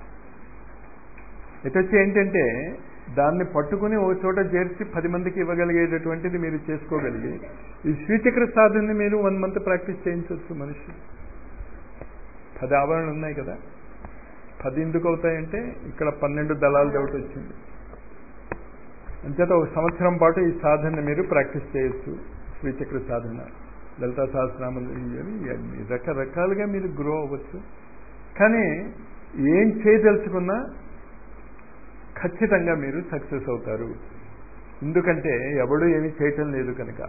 ఇటొచ్చి ఏంటంటే దాన్ని పట్టుకుని ఓ చోట చేర్చి పది మందికి ఇవ్వగలిగేటటువంటిది మీరు చేసుకోగలిగి ఈ శ్రీచక్ర సాధనని మీరు వన్ మంత్ ప్రాక్టీస్ చేయించవచ్చు మనిషి పది ఆవరణలు ఉన్నాయి కదా పది ఎందుకు అవుతాయంటే ఇక్కడ పన్నెండు దళాలు డౌట్ వచ్చింది అంచేత ఒక సంవత్సరం పాటు ఈ సాధన మీరు ప్రాక్టీస్ చేయొచ్చు శ్రీచక్ర సాధన లలితా సహస్రామలు ఇవన్నీ రకరకాలుగా మీరు గ్రో అవ్వచ్చు కానీ ఏం చేయదలుచుకున్నా ఖచ్చితంగా మీరు సక్సెస్ అవుతారు ఎందుకంటే ఎవడు ఏమీ చేయటం లేదు కనుక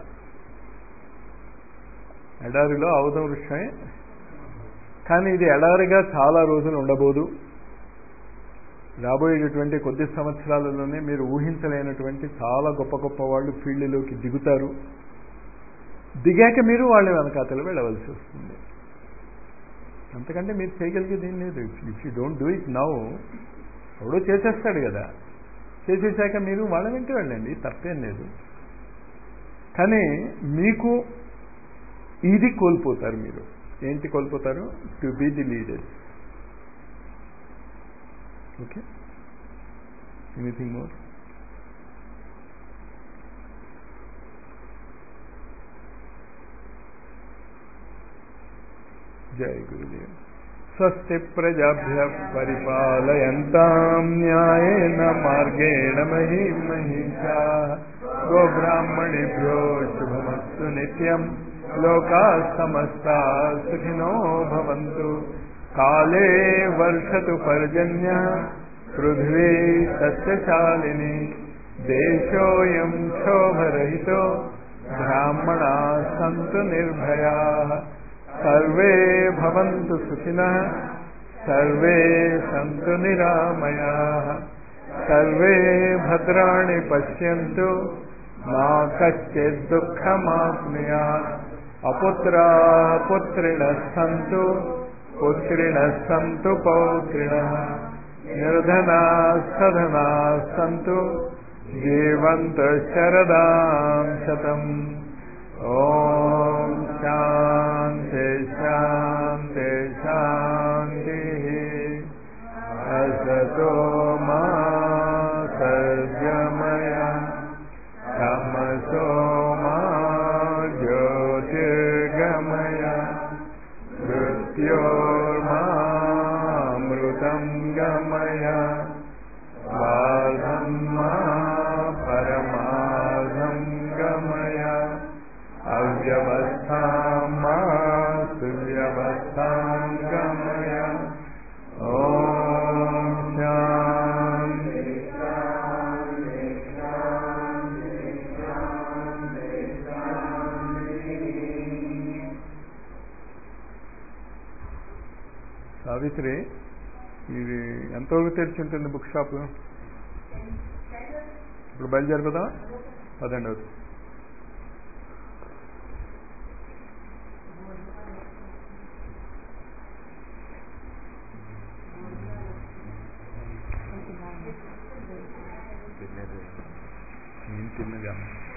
ఎడారిలో అవధం వృక్షమే కానీ ఇది ఎడారిగా చాలా రోజులు ఉండబోదు రాబోయేటటువంటి కొద్ది సంవత్సరాలలోనే మీరు ఊహించలేనటువంటి చాలా గొప్ప గొప్ప వాళ్ళు ఫీల్డ్లోకి దిగుతారు దిగాక మీరు వాళ్ళ వెనకాతలు వెళ్ళవలసి వస్తుంది అంతకంటే మీరు చేయగలిగేది ఏం లేదు if you don't do it now ఎవడో చేసేస్తాడు కదా చేసేసాక మీరు వాళ్ళ వెంట వెళ్ళండి తప్పేం లేదు కానీ మీకు ఇది కోల్పోతారు మీరు ఏంటి కోల్పోతారు to be the leaders okay anything more జయ గురుదేవ్ స్వస్తి ప్రజాభ్య పరిపాలయంతాం న్యాయేన మార్గేణ మహీ మహిషా గోబ్రాహ్మణిభ్యో శుభమస్తు నిత్యం లోకా సమస్తా సుఖినో భవంతు కాలే వర్షతు పర్జన్య పృథ్వీ సస్యశాలిని దేశోయం క్షోభరహితో బ్రాహ్మణా సంతు నిర్భయా సర్వే భవంతు సుఖినః సర్వే సంతు నిరామయాః సర్వే భద్రాణి పశ్యంతు మా కశ్చిత్ దుఃఖమాప్నుయాత్ అపుత్రాः పుత్రిణः సంతు పుత్రిణः సంతు పౌత్రిణः నిర్ధనాः సధనాः సంతు జీవంతు శరదాం శతం ఓం శాంతి శాంతి శాంతి అసతో మా సర్గమయ తమసో మా జ్యోతిర్గమయ మృత్యోర్మామృతం గమయ బాధం మా పరమాధం గమయ అవ్యవస్థాం మా సువ్యవస్థాం గమయ ఓం శాంతి సావిత్రి ఇది ఎంతవరకు తెరిచి ఉంటుంది బుక్ షాప్ ఇప్పుడు బయలుదేరిపోదా పదండి అవుతుంది తిన్నది నేను తిన్నగా